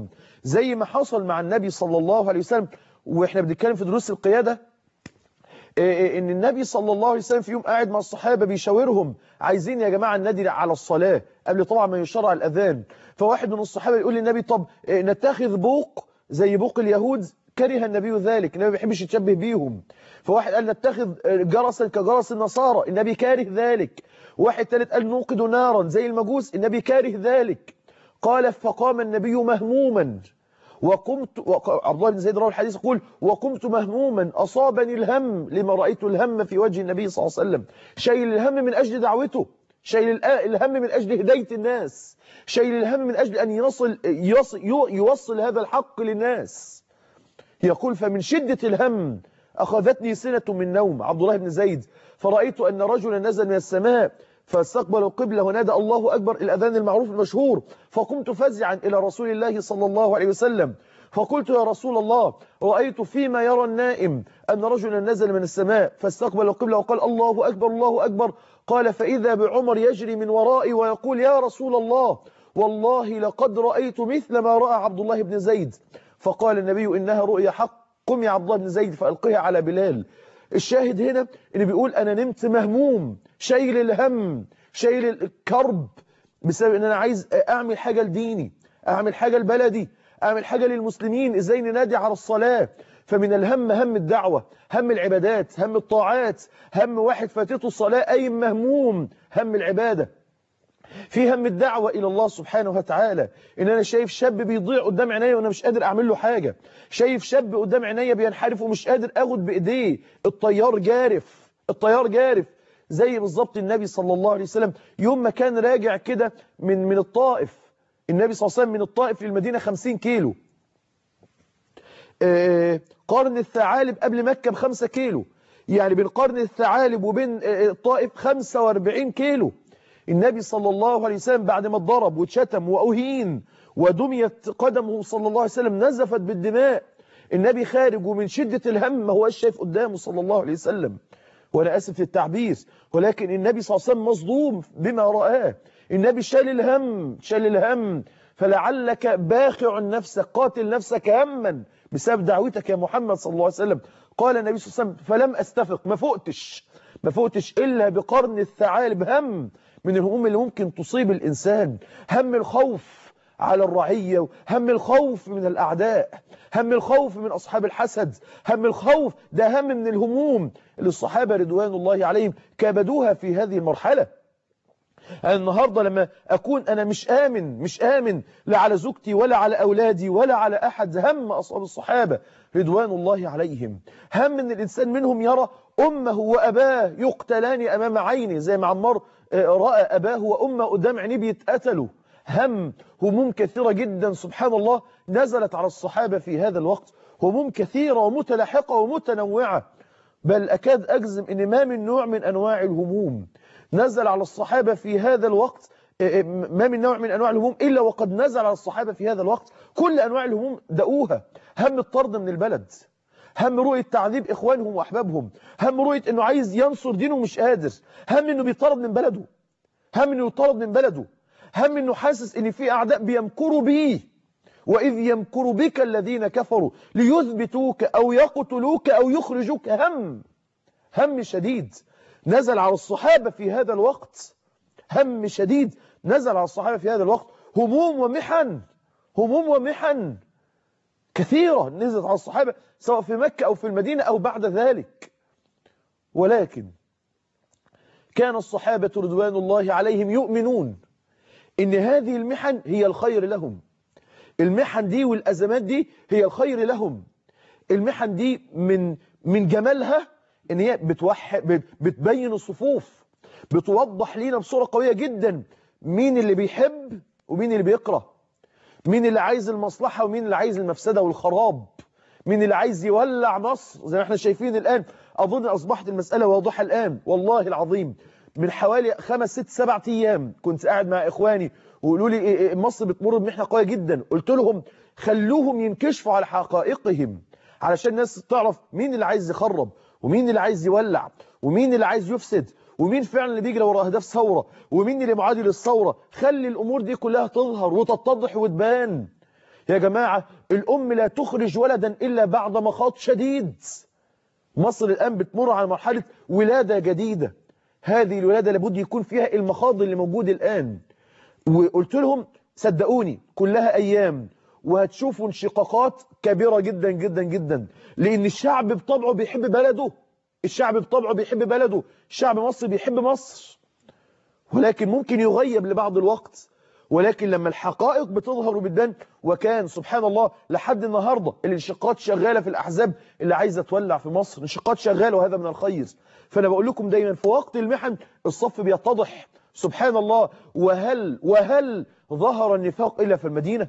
زي ما حصل مع النبي صلى الله عليه وسلم واحنا بنتكلم في دروس القيادة ان النبي صلى الله عليه وسلم في يوم قاعد مع الصحابة بيشاورهم عايزين يا جماعة النادي على الصلاة قبل طبعا ما يشرع الأذان فواحد من الصحابة يقول للنبي طب نتخذ بوق زي بوق اليهود كره النبي ذلك النبي ما بيحبش يتشبه بيهم فواحد قال نتخذ جرسا كجرس النصارى النبي كاره ذلك واحد ثالث قال نوقد نارا زي المجوس النبي كاره ذلك قال فقام النبي مهموما وقمت عبد الله بن زيد رواه الحديث يقول وقمت مهموما أصابني الهم لما رأيت الهم في وجه النبي صلى الله عليه وسلم شايل الهم من أجل دعوته شايل الهم من أجل هداية الناس شايل الهم من أجل أن يصل, يصل, يوصل هذا الحق للناس يقول فمن شدة الهم أخذتني سنة من نوم عبد الله بن زيد فرأيت أن رجلا نزل من السماء فاستقبل القبلة ونادى الله أكبر الأذان المعروف المشهور فقمت فزعا إلى رسول الله صلى الله عليه وسلم فقلت يا رسول الله رأيت فيما يرى النائم أن رجلا نزل من السماء فاستقبل القبلة وقال الله أكبر الله أكبر قال فإذا بعمر يجري من ورائي ويقول يا رسول الله والله لقد رأيت مثل ما رأى عبد الله بن زيد فقال النبي إنها رؤيا حق قم يا عبد الله بن زيد فألقيها على بلال الشاهد هنا اللي بيقول أنا نمت مهموم شايل الهم شايل الكرب بسبب ان انا عايز اعمل حاجة لديني اعمل حاجة لبلدي اعمل حاجة للمسلمين ازاي ننادي على الصلاة فمن الهم هم الدعوة هم العبادات هم الطاعات هم واحد فاتته الصلاة اي مهموم هم العبادة في هم الدعوة إلى الله سبحانه وتعالى إن أنا شايف شاب بيضيع قدام عينيا وأنا مش قادر أعمل له حاجة شايف شاب قدام عينيا بينحرف ومش قادر أخد بإيديه الطيار جارف الطيار جارف زي بالظبط النبي صلى الله عليه وسلم يوم ما كان راجع كده من من الطائف النبي صلى الله عليه وسلم من الطائف للمدينة 50 كيلو آه قرن الثعالب قبل مكة بخمسة كيلو يعني بين قرن الثعالب وبين آه الطائف 45 كيلو النبي صلى الله عليه وسلم بعد ما اتضرب واتشتم وأهين ودميت قدمه صلى الله عليه وسلم نزفت بالدماء النبي خارج ومن شدة الهم ما هوش شايف قدامه صلى الله عليه وسلم وأنا أسف في التعبير ولكن النبي صلى الله عليه وسلم مصدوم بما رآه النبي شال الهم شال الهم فلعلك باخع نفسك قاتل نفسك هما بسبب دعوتك يا محمد صلى الله عليه وسلم قال النبي صلى الله عليه وسلم فلم أستفق ما فقتش ما فقتش إلا بقرن الثعالب هم من الهموم اللي ممكن تصيب الإنسان هم الخوف على الرعية هم الخوف من الأعداء هم الخوف من أصحاب الحسد هم الخوف ده هم من الهموم اللي الصحابة رضوان الله عليهم كابدوها في هذه المرحلة النهاردة لما أكون أنا مش آمن مش آمن لا على زوجتي ولا على أولادي ولا على أحد هم أصحاب الصحابة رضوان الله عليهم هم أن الإنسان منهم يرى أمه وأباه يقتلان أمام عينه زي ما عمار رأى أباه وأمه قدام عينيه بيتقتلوا هم هموم كثيرة جدا سبحان الله نزلت على الصحابة في هذا الوقت هموم كثيرة ومتلاحقة ومتنوعة بل أكاد أجزم أن ما من نوع من أنواع الهموم نزل على الصحابة في هذا الوقت ما من نوع من أنواع الهموم إلا وقد نزل على الصحابة في هذا الوقت كل أنواع الهموم دقوها هم الطرد من البلد هم رؤية تعذيب إخوانهم وأحبابهم هم رؤية أنه عايز ينصر دينه مش قادر هم أنه بيطرد من بلده هم أنه يطرد من بلده هم أنه حاسس أن في أعداء بيمكروا بيه وإذ يمكر بك الذين كفروا ليثبتوك أو يقتلوك أو يخرجوك هم هم شديد نزل على الصحابة في هذا الوقت هم شديد نزل على الصحابة في هذا الوقت هموم ومحن هموم ومحن كثيرة نزلت على الصحابة سواء في مكة أو في المدينة أو بعد ذلك ولكن كان الصحابة رضوان الله عليهم يؤمنون إن هذه المحن هي الخير لهم المحن دي والأزمات دي هي الخير لهم المحن دي من من جمالها ان هي بتوح بتبين الصفوف بتوضح لينا بصورة قوية جدا مين اللي بيحب ومين اللي بيكره مين اللي عايز المصلحة ومين اللي عايز المفسدة والخراب مين اللي عايز يولع مصر زي ما احنا شايفين الآن أظن أصبحت المسألة واضحة الآن والله العظيم من حوالي خمس ست سبع أيام كنت قاعد مع إخواني وقالوا لي إيه مصر بتمر بمحنة قوية جدا قلت لهم خلوهم ينكشفوا على حقائقهم علشان الناس تعرف مين اللي عايز يخرب ومين اللي عايز يولع ومين اللي عايز يفسد ومين فعلا اللي بيجري ورا اهداف ثوره ومين اللي معادي للثوره خلي الامور دي كلها تظهر وتتضح وتبان يا جماعة الأم لا تخرج ولدا إلا بعد مخاض شديد مصر الآن بتمر على مرحلة ولادة جديدة هذه الولادة لابد يكون فيها المخاض اللي موجود الآن وقلت لهم صدقوني كلها أيام وهتشوفوا انشقاقات كبيرة جدا جدا جدا لأن الشعب بطبعه بيحب بلده الشعب بطبعه بيحب بلده الشعب مصر بيحب مصر ولكن ممكن يغيب لبعض الوقت ولكن لما الحقائق بتظهر وبتبان وكان سبحان الله لحد النهاردة الانشقاقات شغالة في الأحزاب اللي عايزة تولع في مصر انشقاقات شغالة وهذا من الخير فأنا بقول لكم دايما في وقت المحن الصف بيتضح سبحان الله وهل وهل ظهر النفاق إلا في المدينة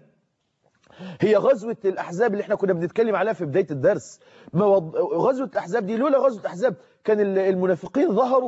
هي غزوة الأحزاب اللي احنا كنا بنتكلم عليها في بداية الدرس ما وض... غزوة الأحزاب دي لولا غزوة الأحزاب كان المنافقين ظهروا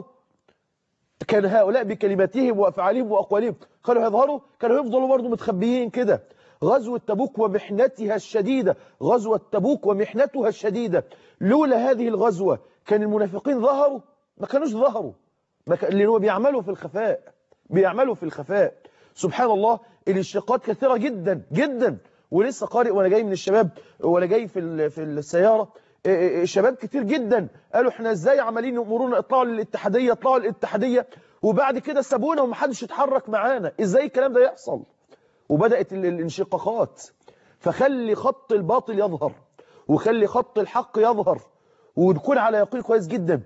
كان هؤلاء بكلماتهم وأفعالهم وأقوالهم كانوا يظهروا كانوا يفضلوا برضه متخبيين كده غزوة تبوك ومحنتها الشديدة غزوة تبوك ومحنتها الشديدة لولا هذه الغزوة كان المنافقين ظهروا ما كانوش ظهروا ما كان... لأنه بيعملوا في الخفاء بيعملوا في الخفاء سبحان الله الاشتقاقات كثيرة جدا جدا ولسه قارئ وانا جاي من الشباب وانا جاي في في السياره شباب كتير جدا قالوا احنا ازاي عمالين يامرونا اطلعوا للاتحاديه اطلعوا للاتحاديه وبعد كده سابونا ومحدش اتحرك معانا ازاي الكلام ده يحصل وبدات الانشقاقات فخلي خط الباطل يظهر وخلي خط الحق يظهر ونكون على يقين كويس جدا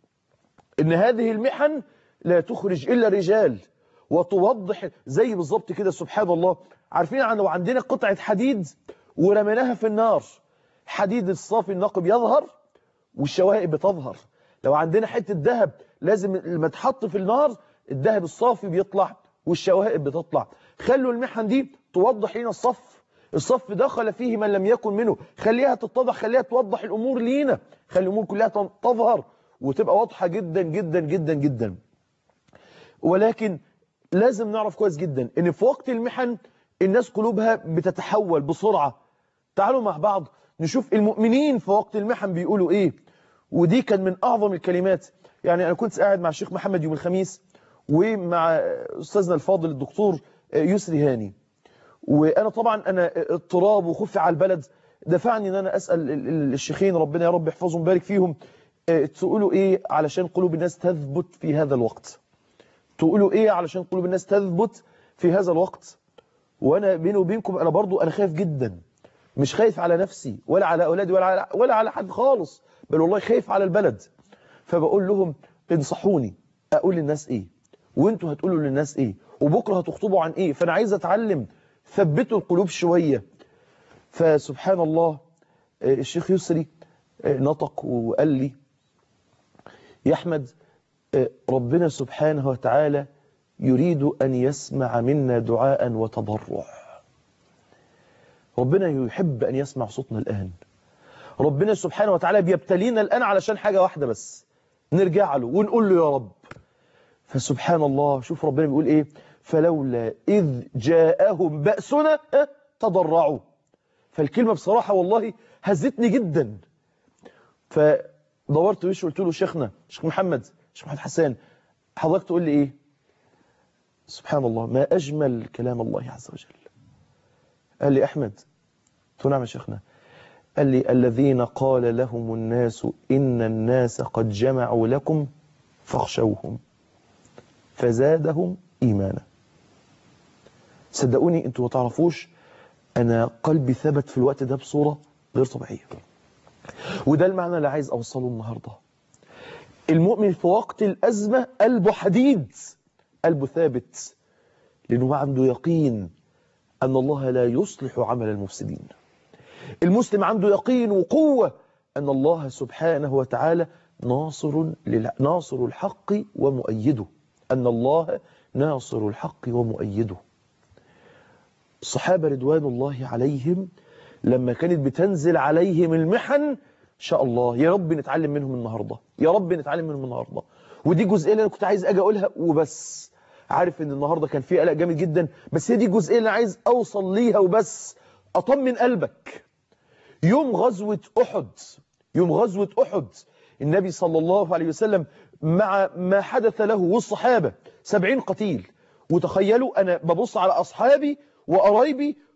ان هذه المحن لا تخرج الا رجال وتوضح زي بالظبط كده سبحان الله عارفين عن لو عندنا قطعة حديد ورميناها في النار حديد الصافي النقب يظهر والشوائب بتظهر لو عندنا حتة ذهب لازم لما تحط في النار الذهب الصافي بيطلع والشوائب بتطلع خلوا المحن دي توضح لنا الصف الصف دخل فيه من لم يكن منه خليها تتضح خليها توضح الأمور لينا خلي الأمور كلها تظهر وتبقى واضحة جدا جدا جدا جدا ولكن لازم نعرف كويس جدا ان في وقت المحن الناس قلوبها بتتحول بسرعة تعالوا مع بعض نشوف المؤمنين في وقت المحن بيقولوا ايه ودي كان من اعظم الكلمات يعني انا كنت قاعد مع الشيخ محمد يوم الخميس ومع استاذنا الفاضل الدكتور يسري هاني وانا طبعا انا اضطراب وخوفي على البلد دفعني ان انا اسال الشيخين ربنا يا رب يحفظهم ويبارك فيهم تقولوا ايه علشان قلوب الناس تثبت في هذا الوقت تقولوا ايه علشان قلوب الناس تثبت في هذا الوقت وانا بيني وبينكم انا برضو انا خايف جدا مش خايف على نفسي ولا على اولادي ولا على ولا على حد خالص بل والله خايف على البلد فبقول لهم انصحوني اقول للناس ايه وانتوا هتقولوا للناس ايه وبكره هتخطبوا عن ايه فانا عايز اتعلم ثبتوا القلوب شويه فسبحان الله الشيخ يسري نطق وقال لي يا احمد ربنا سبحانه وتعالى يريد أن يسمع منا دعاء وتضرع ربنا يحب أن يسمع صوتنا الآن ربنا سبحانه وتعالى بيبتلينا الآن علشان حاجة واحدة بس نرجع له ونقول له يا رب فسبحان الله شوف ربنا بيقول إيه فلولا إذ جاءهم بأسنا تضرعوا فالكلمة بصراحة والله هزتني جدا فدورت وش قلت له شيخنا شيخ محمد شيخ محمد حسان حضرتك تقول لي إيه سبحان الله ما أجمل كلام الله عز وجل قال لي أحمد قلت نعم يا شيخنا قال لي الذين قال لهم الناس إن الناس قد جمعوا لكم فاخشوهم فزادهم إيمانا صدقوني انتوا ما تعرفوش أنا قلبي ثبت في الوقت ده بصورة غير طبيعية وده المعنى اللي عايز أوصله النهاردة المؤمن في وقت الأزمة قلبه حديد قلبه ثابت لأنه عنده يقين أن الله لا يصلح عمل المفسدين المسلم عنده يقين وقوة أن الله سبحانه وتعالى ناصر, لل... ناصر الحق ومؤيده أن الله ناصر الحق ومؤيده الصحابة رضوان الله عليهم لما كانت بتنزل عليهم المحن إن شاء الله يا رب نتعلم منهم النهاردة يا رب نتعلم منهم النهاردة ودي جزئية اللي أنا كنت عايز أجي أقولها وبس عارف ان النهاردة كان في قلق جامد جدا بس هي دي الجزئية اللي عايز أوصل ليها وبس أطمن قلبك يوم غزوة أحد يوم غزوة أحد النبي صلى الله عليه وسلم مع ما حدث له والصحابة سبعين قتيل وتخيلوا أنا ببص على أصحابي وقرايبي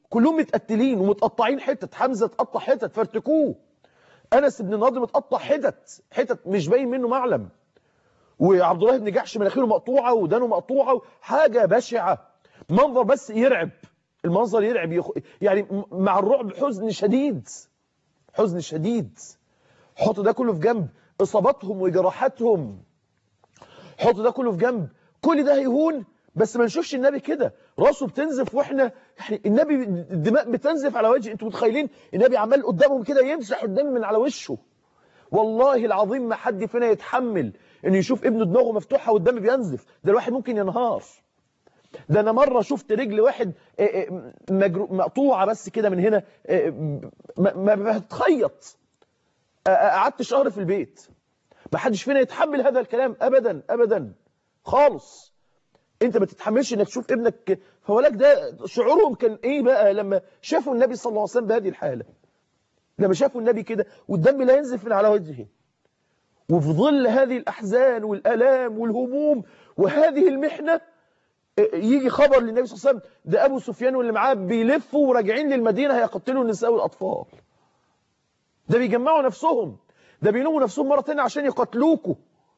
كلهم متقتلين ومتقطعين حتت حمزة اتقطع حتت فرتكوه أنس بن النضر متقطع حتت حتت مش باين منه معلم وعبد الله بن جحش مناخيره مقطوعة ودانه مقطوعة حاجة بشعة منظر بس يرعب المنظر يرعب يخ... يعني م- مع الرعب حزن شديد حزن شديد حط ده كله في جنب اصاباتهم وجراحاتهم حط ده كله في جنب كل ده هيهون بس ما نشوفش النبي كده راسه بتنزف واحنا يعني النبي الدماء بتنزف على وجه انتوا متخيلين النبي عمال قدامهم كده يمسح الدم من على وشه والله العظيم ما حد فينا يتحمل انه يشوف ابنه دماغه مفتوحه والدم بينزف ده الواحد ممكن ينهار ده انا مره شفت رجل واحد آه، آه، مجرو- مقطوعه بس كده من هنا آه، ما ما- ما بتخيط آه، آه، قعدت شهر في البيت ما حدش فينا يتحمل هذا الكلام ابدا ابدا خالص انت ما تتحملش انك تشوف ابنك فولك ده شعورهم كان ايه بقى لما شافوا النبي صلى الله عليه وسلم بهذه الحاله لما شافوا النبي كده والدم لا ينزف من على وجهه وفي ظل هذه الاحزان والالام والهموم وهذه المحنه يجي خبر للنبي صلى الله عليه وسلم ده ابو سفيان واللي معاه بيلفوا وراجعين للمدينه هيقتلوا النساء والاطفال ده بيجمعوا نفسهم ده بيلوموا نفسهم مره ثانيه عشان يقتلوكوا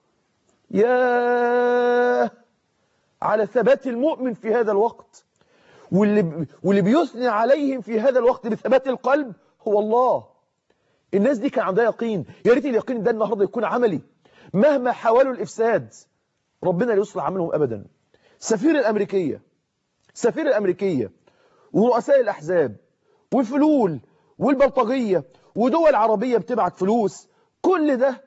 يا على ثبات المؤمن في هذا الوقت واللي واللي بيثني عليهم في هذا الوقت بثبات القلب هو الله الناس دي كان عندها يقين يا ريت اليقين ده النهارده يكون عملي مهما حاولوا الافساد ربنا لا يصلح عملهم ابدا سفير الامريكيه سفير الامريكيه ورؤساء الاحزاب والفلول والبلطجيه ودول عربيه بتبعت فلوس كل ده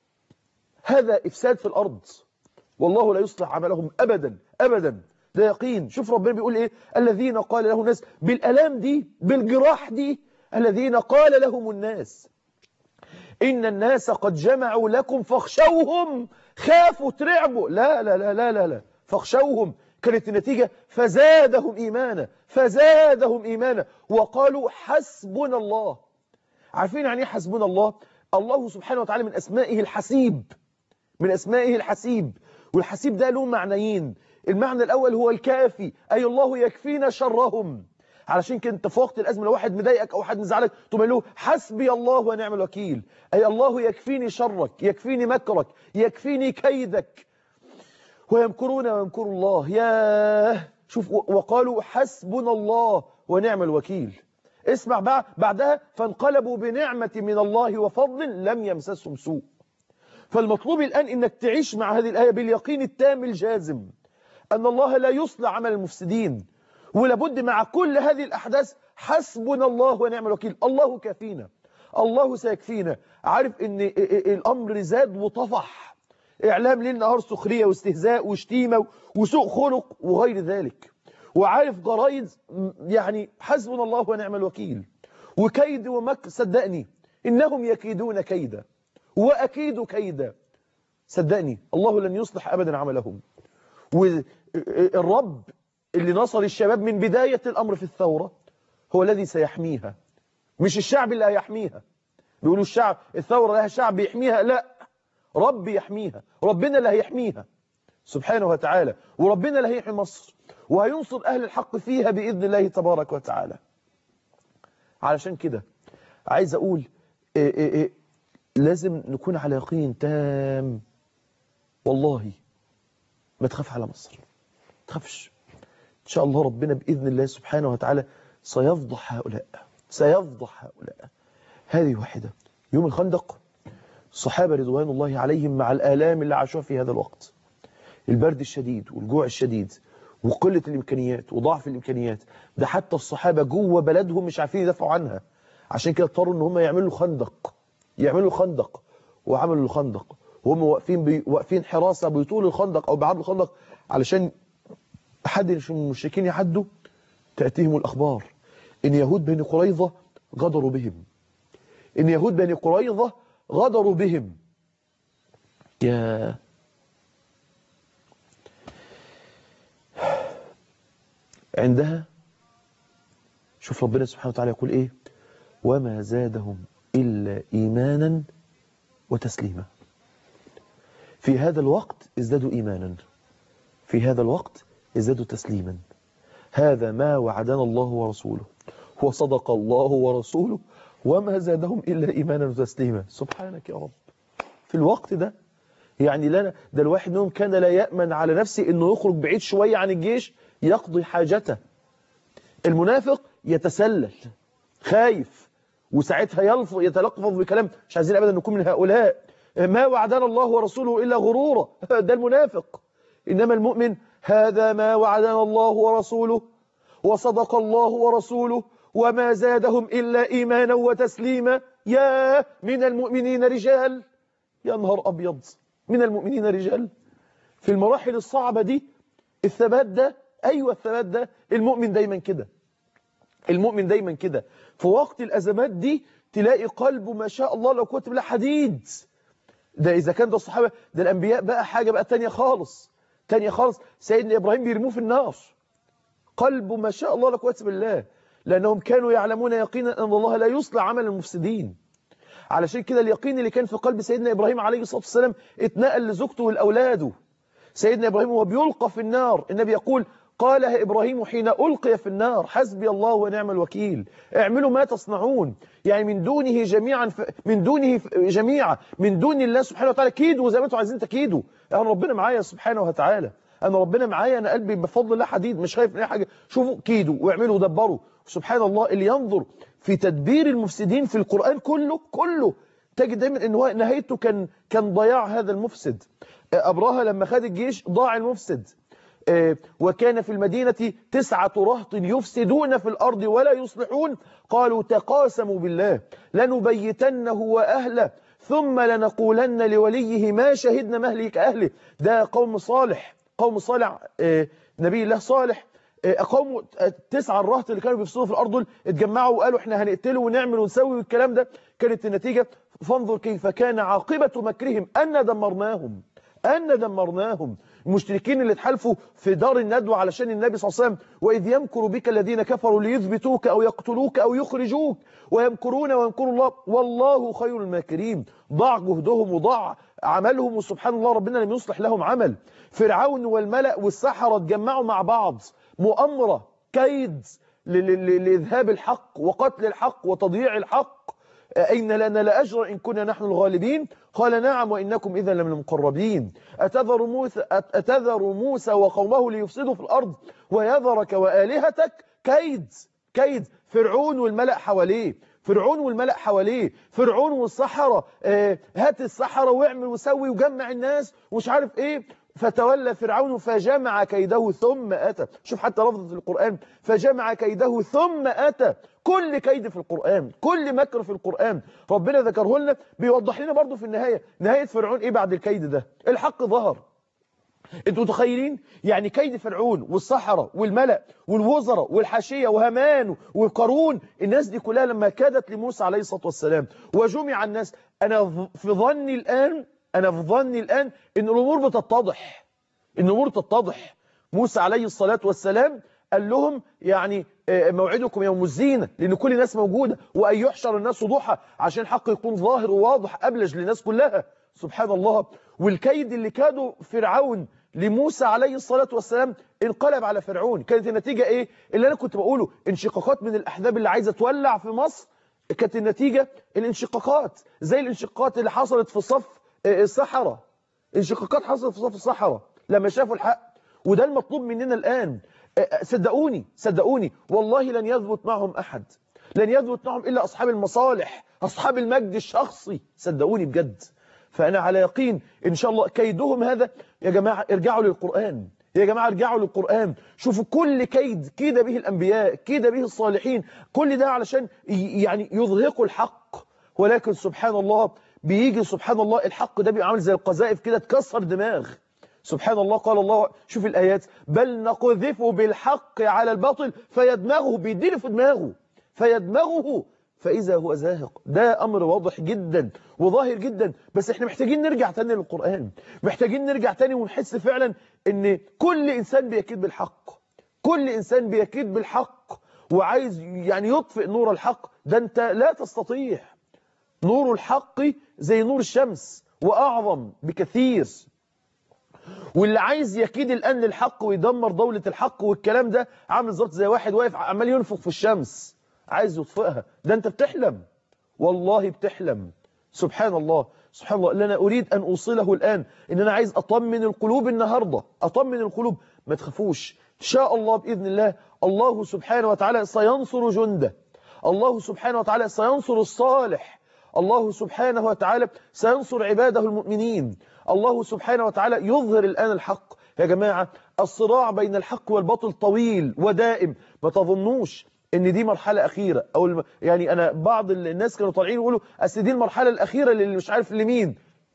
هذا افساد في الارض والله لا يصلح عملهم ابدا ابدا ده يقين شوف ربنا بيقول ايه الذين قال له الناس بالالام دي بالجراح دي الذين قال لهم الناس ان الناس قد جمعوا لكم فاخشوهم خافوا ترعبوا لا لا لا لا لا, لا. فاخشوهم كانت النتيجة فزادهم إيمانا فزادهم إيمانا وقالوا حسبنا الله عارفين يعني ايه حسبنا الله الله سبحانه وتعالى من أسمائه الحسيب من أسمائه الحسيب والحسيب ده له معنيين المعنى الأول هو الكافي أي الله يكفينا شرهم علشان كده انت في وقت الأزمة لو واحد مضايقك أو حد مزعلك تقول له حسبي الله ونعم الوكيل أي الله يكفيني شرك يكفيني مكرك يكفيني كيدك ويمكرون ويمكر الله يا شوف وقالوا حسبنا الله ونعم الوكيل اسمع بقى بعدها فانقلبوا بنعمة من الله وفضل لم يمسسهم سوء فالمطلوب الآن انك تعيش مع هذه الآية باليقين التام الجازم أن الله لا يصلح عمل المفسدين ولابد مع كل هذه الأحداث حسبنا الله ونعم الوكيل الله كافينا الله سيكفينا عارف ان الأمر زاد وطفح إعلام ليل نهار سخرية واستهزاء وشتيمة وسوء خلق وغير ذلك وعارف جرايد يعني حسبنا الله ونعم الوكيل وكيد ومكر صدقني إنهم يكيدون كيدا وأكيد كيدا صدقني الله لن يصلح أبدا عملهم والرب اللي نصر الشباب من بداية الأمر في الثورة هو الذي سيحميها مش الشعب اللي هيحميها بيقولوا الشعب الثورة لها شعب يحميها لا رب يحميها ربنا اللي هيحميها سبحانه وتعالى وربنا اللي هيحمي مصر وهينصر أهل الحق فيها بإذن الله تبارك وتعالى علشان كده عايز أقول إيه إيه إيه لازم نكون على يقين تام والله ما تخاف على مصر ما تخافش إن شاء الله ربنا بإذن الله سبحانه وتعالى سيفضح هؤلاء سيفضح هؤلاء هذه واحدة يوم الخندق الصحابة رضوان الله عليهم مع الآلام اللي عاشوها في هذا الوقت البرد الشديد والجوع الشديد وقلة الإمكانيات وضعف الإمكانيات ده حتى الصحابة جوه بلدهم مش عارفين يدافعوا عنها عشان كده اضطروا ان هم يعملوا خندق يعملوا خندق وعملوا الخندق وهم واقفين بي... واقفين حراسة بيطول الخندق أو بعرض الخندق علشان حد من المشركين يعدوا تأتيهم الأخبار إن يهود بني قريظة غدروا بهم إن يهود بني قريظة غدروا بهم يا عندها شوف ربنا سبحانه وتعالى يقول ايه وما زادهم إلا إيمانا وتسليما في هذا الوقت ازدادوا إيمانا في هذا الوقت ازدادوا تسليما هذا ما وعدنا الله ورسوله وصدق الله ورسوله وما زادهم إلا إيمانا وتسليما سبحانك يا رب في الوقت ده يعني لنا ده الواحد منهم كان لا يأمن على نفسه انه يخرج بعيد شوية عن الجيش يقضي حاجته المنافق يتسلل خايف وساعتها يلفظ يتلقف بكلام مش عايزين ابدا نكون من هؤلاء ما وعدنا الله ورسوله الا غرورا ده المنافق انما المؤمن هذا ما وعدنا الله ورسوله وصدق الله ورسوله وما زادهم الا ايمانا وتسليما يا من المؤمنين رجال يا نهار ابيض من المؤمنين رجال في المراحل الصعبة دي الثبات ده أيوة الثبات ده المؤمن دايما كده المؤمن دايما كده في وقت الأزمات دي تلاقي قلبه ما شاء الله لو كنت بلا حديد ده إذا كان ده الصحابة ده الأنبياء بقى حاجة بقى تانية خالص تانية خالص سيدنا إبراهيم بيرموه في النار قلبه ما شاء الله لا قوه بالله لأنهم كانوا يعلمون يقينا أن الله لا يصلح عمل المفسدين علشان كده اليقين اللي كان في قلب سيدنا إبراهيم عليه الصلاة والسلام اتنقل لزوجته ولأولاده سيدنا إبراهيم وهو بيلقى في النار النبي يقول قالها إبراهيم حين ألقي في النار حسبي الله ونعم الوكيل اعملوا ما تصنعون يعني من دونه جميعا ف... من دونه ف... جميعا من دون الله سبحانه وتعالى كيدوا زي ما انتم عايزين تكيدوا انا ربنا معايا سبحانه وتعالى انا ربنا معايا انا قلبي بفضل الله حديد مش خايف من اي حاجه شوفوا كيدوا واعملوا ودبروا سبحان الله اللي ينظر في تدبير المفسدين في القرآن كله كله تجد دايما ان هو نهايته كان كان ضياع هذا المفسد أبرهة لما خد الجيش ضاع المفسد وكان في المدينة تسعة رهط يفسدون في الأرض ولا يصلحون قالوا تقاسموا بالله لنبيتنه وأهله ثم لنقولن لوليه ما شهدنا مهلك أهله ده قوم صالح قوم صالح نبي الله صالح قوم تسعة الرهط اللي كانوا بيفسدوا في الأرض دول اتجمعوا وقالوا احنا هنقتله ونعمل ونسوي والكلام ده كانت النتيجة فانظر كيف كان عاقبة مكرهم أن دمرناهم أن دمرناهم المشركين اللي اتحالفوا في دار الندوة علشان النبي صلى الله عليه وسلم وإذ يمكر بك الذين كفروا ليثبتوك أو يقتلوك أو يخرجوك ويمكرون ويمكر الله والله خير الماكرين ضاع جهدهم وضاع عملهم وسبحان الله ربنا لم يصلح لهم عمل فرعون والملأ والسحرة اتجمعوا مع بعض مؤامرة كيد لإذهاب الحق وقتل الحق وتضييع الحق أين لنا لأجر إن كنا نحن الغالبين قال نعم وإنكم إذا لمن المقربين أتذر موسى, أتذر موسى وقومه ليفسدوا في الأرض ويذرك وآلهتك كيد كيد فرعون والملأ حواليه فرعون والملأ حواليه فرعون والصحراء آه هات الصحراء واعمل وسوي وجمع الناس ومش عارف ايه فتولى فرعون فجمع كيده ثم أتى شوف حتى لفظة القرآن فجمع كيده ثم أتى كل كيد في القرآن كل مكر في القرآن ربنا ذكره لنا بيوضح لنا برضو في النهاية نهاية فرعون ايه بعد الكيد ده الحق ظهر انتوا متخيلين يعني كيد فرعون والصحراء والملأ والوزراء والحاشية وهامان وقارون الناس دي كلها لما كادت لموسى عليه الصلاة والسلام وجمع الناس أنا في ظني الآن أنا في ظني الآن إن الأمور بتتضح إن الأمور تتضح موسى عليه الصلاة والسلام قال لهم يعني موعدكم يوم الزينة لأن كل الناس موجودة وأن يحشر الناس ضحى عشان الحق يكون ظاهر وواضح أبلج للناس كلها سبحان الله والكيد اللي كادوا فرعون لموسى عليه الصلاة والسلام انقلب على فرعون كانت النتيجة ايه اللي انا كنت بقوله انشقاقات من الاحزاب اللي عايزة تولع في مصر كانت النتيجة الانشقاقات زي الانشقاقات اللي حصلت في صف الصحراء انشقاقات حصلت في صف الصحراء لما شافوا الحق وده المطلوب مننا الآن صدقوني صدقوني والله لن يثبت معهم أحد لن يثبت معهم إلا أصحاب المصالح أصحاب المجد الشخصي صدقوني بجد فأنا على يقين إن شاء الله كيدهم هذا يا جماعة ارجعوا للقرآن يا جماعة ارجعوا للقرآن شوفوا كل كيد كيد به الأنبياء كيد به الصالحين كل ده علشان يعني يظهقوا الحق ولكن سبحان الله بيجي سبحان الله الحق ده بيبقى عامل زي القذائف كده تكسر دماغ سبحان الله قال الله شوف الآيات بل نقذف بالحق على الباطل فيدمغه بيديله في دماغه فيدمغه فإذا هو زاهق ده أمر واضح جدا وظاهر جدا بس احنا محتاجين نرجع تاني للقرآن محتاجين نرجع تاني ونحس فعلا ان كل إنسان بيكيد بالحق كل إنسان بيكيد بالحق وعايز يعني يطفئ نور الحق ده انت لا تستطيع نور الحق زي نور الشمس وأعظم بكثير واللي عايز يكيد الان للحق ويدمر دولة الحق والكلام ده عامل بالظبط زي واحد واقف عمال ينفخ في الشمس عايز يطفئها ده انت بتحلم والله بتحلم سبحان الله سبحان الله اللي انا اريد ان اوصله الان ان انا عايز اطمن القلوب النهارده اطمن القلوب ما تخافوش ان شاء الله باذن الله الله سبحانه وتعالى سينصر جنده الله سبحانه وتعالى سينصر الصالح الله سبحانه وتعالى سينصر عباده المؤمنين الله سبحانه وتعالى يظهر الآن الحق يا جماعة الصراع بين الحق والباطل طويل ودائم ما تظنوش ان دي مرحلة اخيرة او الم... يعني انا بعض الناس كانوا طالعين يقولوا اصل دي المرحلة الاخيرة اللي مش عارف لمين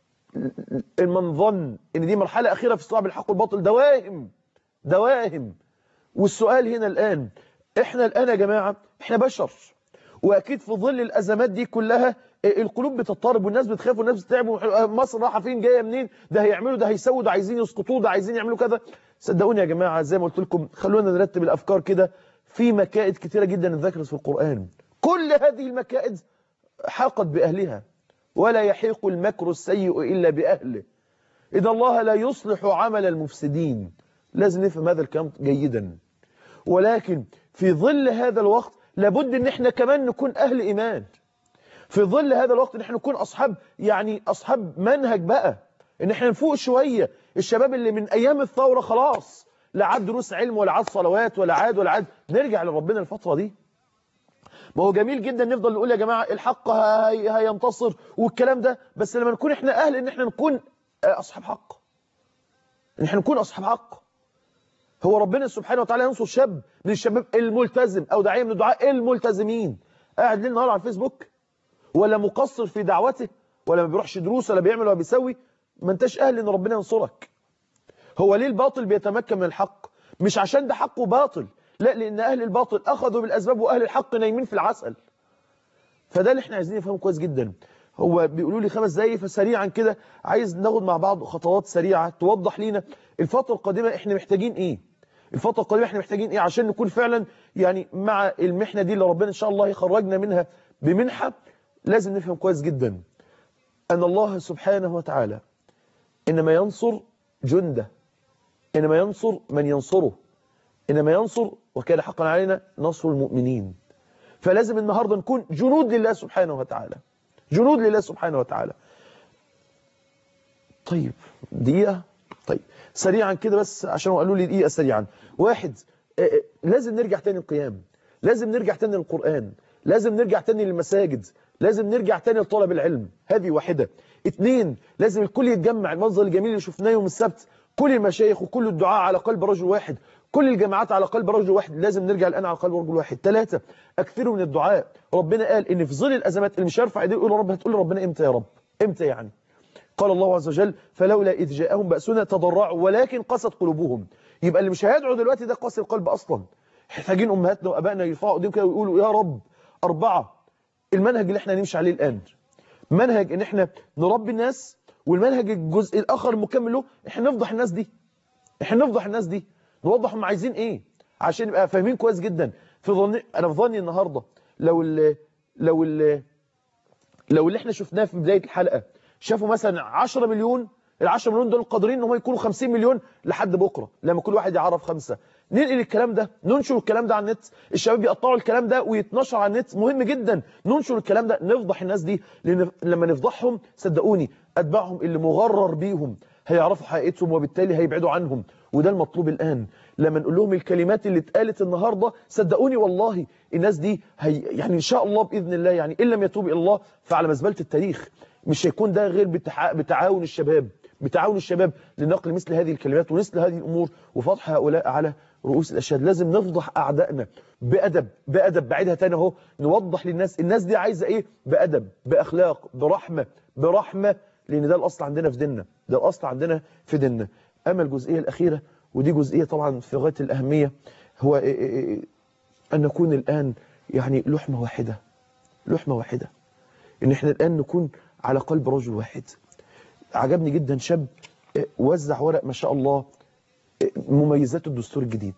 من ظن ان دي مرحلة اخيرة في الصراع بين الحق والباطل ده واهم ده واهم والسؤال هنا الان احنا الان يا جماعة احنا بشر واكيد في ظل الازمات دي كلها القلوب بتضطرب والناس بتخاف والناس بتتعب مصر رايحه فين جايه منين ده هيعملوا ده هيسووا ده عايزين يسقطوه ده عايزين يعملوا كذا صدقوني يا جماعه زي ما قلت لكم خلونا نرتب الافكار كده في مكائد كثيره جدا اتذكرت في القران كل هذه المكائد حاقت باهلها ولا يحيق المكر السيء الا باهله ان الله لا يصلح عمل المفسدين لازم نفهم هذا الكلام جيدا ولكن في ظل هذا الوقت لابد ان احنا كمان نكون اهل ايمان في ظل هذا الوقت ان احنا نكون اصحاب يعني اصحاب منهج بقى ان احنا نفوق شوية الشباب اللي من ايام الثورة خلاص لا عاد دروس علم ولا عاد صلوات ولا عاد ولا عاد نرجع لربنا الفترة دي ما هو جميل جدا نفضل نقول يا جماعة الحق هي هينتصر والكلام ده بس لما نكون احنا اهل ان احنا نكون اصحاب حق ان احنا نكون اصحاب حق هو ربنا سبحانه وتعالى ينصر شاب من الشباب الملتزم او داعيه من الدعاء الملتزمين قاعد ليل نهار على الفيسبوك ولا مقصر في دعوته ولا ما بيروحش دروس ولا بيعمل ولا بيسوي ما انتش اهل ان ربنا ينصرك هو ليه الباطل بيتمكن من الحق مش عشان ده حقه باطل لا لان اهل الباطل اخذوا بالاسباب واهل الحق نايمين في العسل فده اللي احنا عايزين نفهمه كويس جدا هو بيقولوا لي خمس دقايق فسريعا كده عايز ناخد مع بعض خطوات سريعه توضح لينا الفتره القادمه احنا محتاجين ايه الفتره القادمه احنا محتاجين ايه عشان نكون فعلا يعني مع المحنه دي اللي ربنا ان شاء الله يخرجنا منها بمنحه لازم نفهم كويس جدا أن الله سبحانه وتعالى إنما ينصر جنده إنما ينصر من ينصره إنما ينصر وكان حقا علينا نصر المؤمنين فلازم النهاردة نكون جنود لله سبحانه وتعالى جنود لله سبحانه وتعالى طيب دقيقة طيب سريعا كده بس عشان قالوا لي دقيقة سريعا واحد لازم نرجع تاني القيام لازم نرجع تاني للقرآن لازم نرجع تاني للمساجد لازم نرجع تاني لطلب العلم هذه واحدة اتنين لازم الكل يتجمع المنظر الجميل اللي شفناه يوم السبت كل المشايخ وكل الدعاء على قلب رجل واحد كل الجماعات على قلب رجل واحد لازم نرجع الآن على قلب رجل واحد ثلاثة أكثروا من الدعاء ربنا قال إن في ظل الأزمات اللي مش هيرفع ايديه يقول يا رب هتقول له ربنا إمتى يا رب إمتى يعني قال الله عز وجل فلولا إذ جاءهم بأسنا تضرعوا ولكن قست قلوبهم يبقى اللي مش هيدعو دلوقتي ده قاسي القلب أصلا محتاجين أمهاتنا وأبائنا يرفعوا ايديهم كده ويقولوا يا رب أربعة المنهج اللي احنا هنمشي عليه الآن منهج ان احنا نربي الناس والمنهج الجزء الآخر المكمل له احنا نفضح الناس دي احنا نفضح الناس دي نوضح هم عايزين ايه عشان نبقى فاهمين كويس جدا في ظني انا في ظني النهارده لو ال لو ال لو اللي احنا شفناه في بداية الحلقة شافوا مثلا 10 مليون ال 10 مليون دول قادرين ان هم يكونوا 50 مليون لحد بكره لما كل واحد يعرف خمسة ننقل الكلام ده ننشر الكلام ده على النت الشباب يقطعوا الكلام ده ويتنشر على النت مهم جدا ننشر الكلام ده نفضح الناس دي لان لما نفضحهم صدقوني اتباعهم اللي مغرر بيهم هيعرفوا حقيقتهم وبالتالي هيبعدوا عنهم وده المطلوب الآن لما نقول لهم الكلمات اللي اتقالت النهاردة صدقوني والله الناس دي هي يعني إن شاء الله بإذن الله يعني إن لم يتوب إلى الله فعلى مزبلة التاريخ مش هيكون ده غير بتع... بتعاون الشباب بتعاون الشباب لنقل مثل هذه الكلمات ومثل هذه الأمور وفضح هؤلاء على رؤوس الأشهاد لازم نفضح أعدائنا بأدب بأدب بعيدها تاني اهو نوضح للناس الناس دي عايزة إيه بأدب بأخلاق برحمة برحمة لأن ده الأصل عندنا في ديننا ده الأصل عندنا في ديننا أما الجزئية الأخيرة ودي جزئية طبعا في غاية الأهمية هو أن نكون الآن يعني لحمة واحدة لحمة واحدة إن إحنا الآن نكون على قلب رجل واحد عجبني جدا شاب وزع ورق ما شاء الله مميزات الدستور الجديد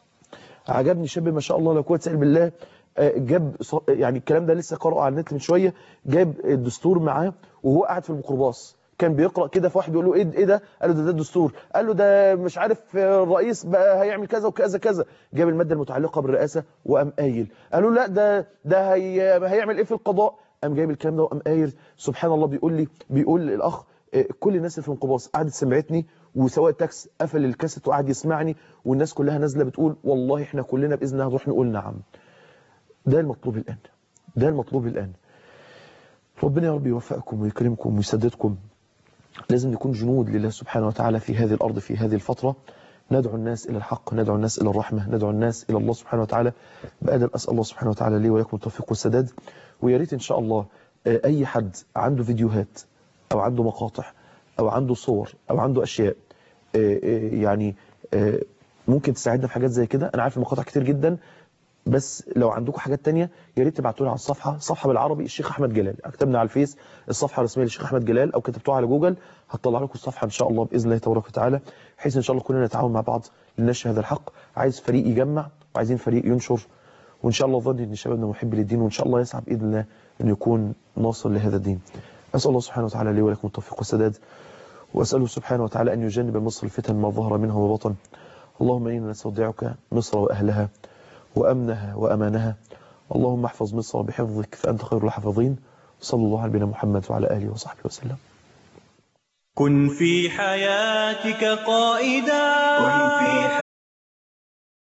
عجبني شاب ما شاء الله لو قوه الا بالله جاب يعني الكلام ده لسه قرأه على النت من شويه جاب الدستور معاه وهو قاعد في الميكروباص كان بيقرا كده فواحد بيقول له ايه ايه ده قال له ده ده الدستور قال له ده مش عارف الرئيس بقى هيعمل كذا وكذا كذا جاب الماده المتعلقه بالرئاسه وقام قايل قالوا لا ده ده هي هيعمل ايه في القضاء قام جايب الكلام ده وقام قايل سبحان الله بيقول لي بيقول الاخ آه، كل الناس اللي في انقباض قعدت سمعتني وسواق التاكس قفل الكاسيت وقعد يسمعني والناس كلها نازله بتقول والله احنا كلنا باذن الله هنروح نقول نعم ده المطلوب الان ده المطلوب الان ربنا يا رب يوفقكم ويكرمكم ويسددكم لازم نكون جنود لله سبحانه وتعالى في هذه الأرض في هذه الفترة ندعو الناس إلى الحق ندعو الناس إلى الرحمة ندعو الناس إلى الله سبحانه وتعالى بأدب أسأل الله سبحانه وتعالى لي ولكم التوفيق والسداد ويا ريت إن شاء الله آه، أي حد عنده فيديوهات أو عنده مقاطع أو عنده صور أو عنده أشياء آه، آه، يعني آه، ممكن تساعدنا في حاجات زي كده أنا عارف المقاطع كتير جدا بس لو عندكم حاجات تانية يا ريت تبعتوا لي على الصفحه صفحه بالعربي الشيخ احمد جلال كتبنا على الفيس الصفحه الرسميه للشيخ احمد جلال او كتبتوها على جوجل هتطلع لكم الصفحه ان شاء الله باذن الله تبارك وتعالى بحيث ان شاء الله كلنا نتعاون مع بعض لنشر هذا الحق عايز فريق يجمع وعايزين فريق ينشر وان شاء الله ظني ان شبابنا محب للدين وان شاء الله يسعى باذن الله ان يكون ناصر لهذا الدين اسال الله سبحانه وتعالى لي ولكم التوفيق والسداد واساله سبحانه وتعالى ان يجنب مصر الفتن ما ظهر منها وبطن اللهم انا نستودعك مصر واهلها وأمنها وأمانها اللهم احفظ مصر بحفظك فأنت خير الحافظين صلى الله على نبينا محمد وعلى آله وصحبه وسلم كن في حياتك قائدا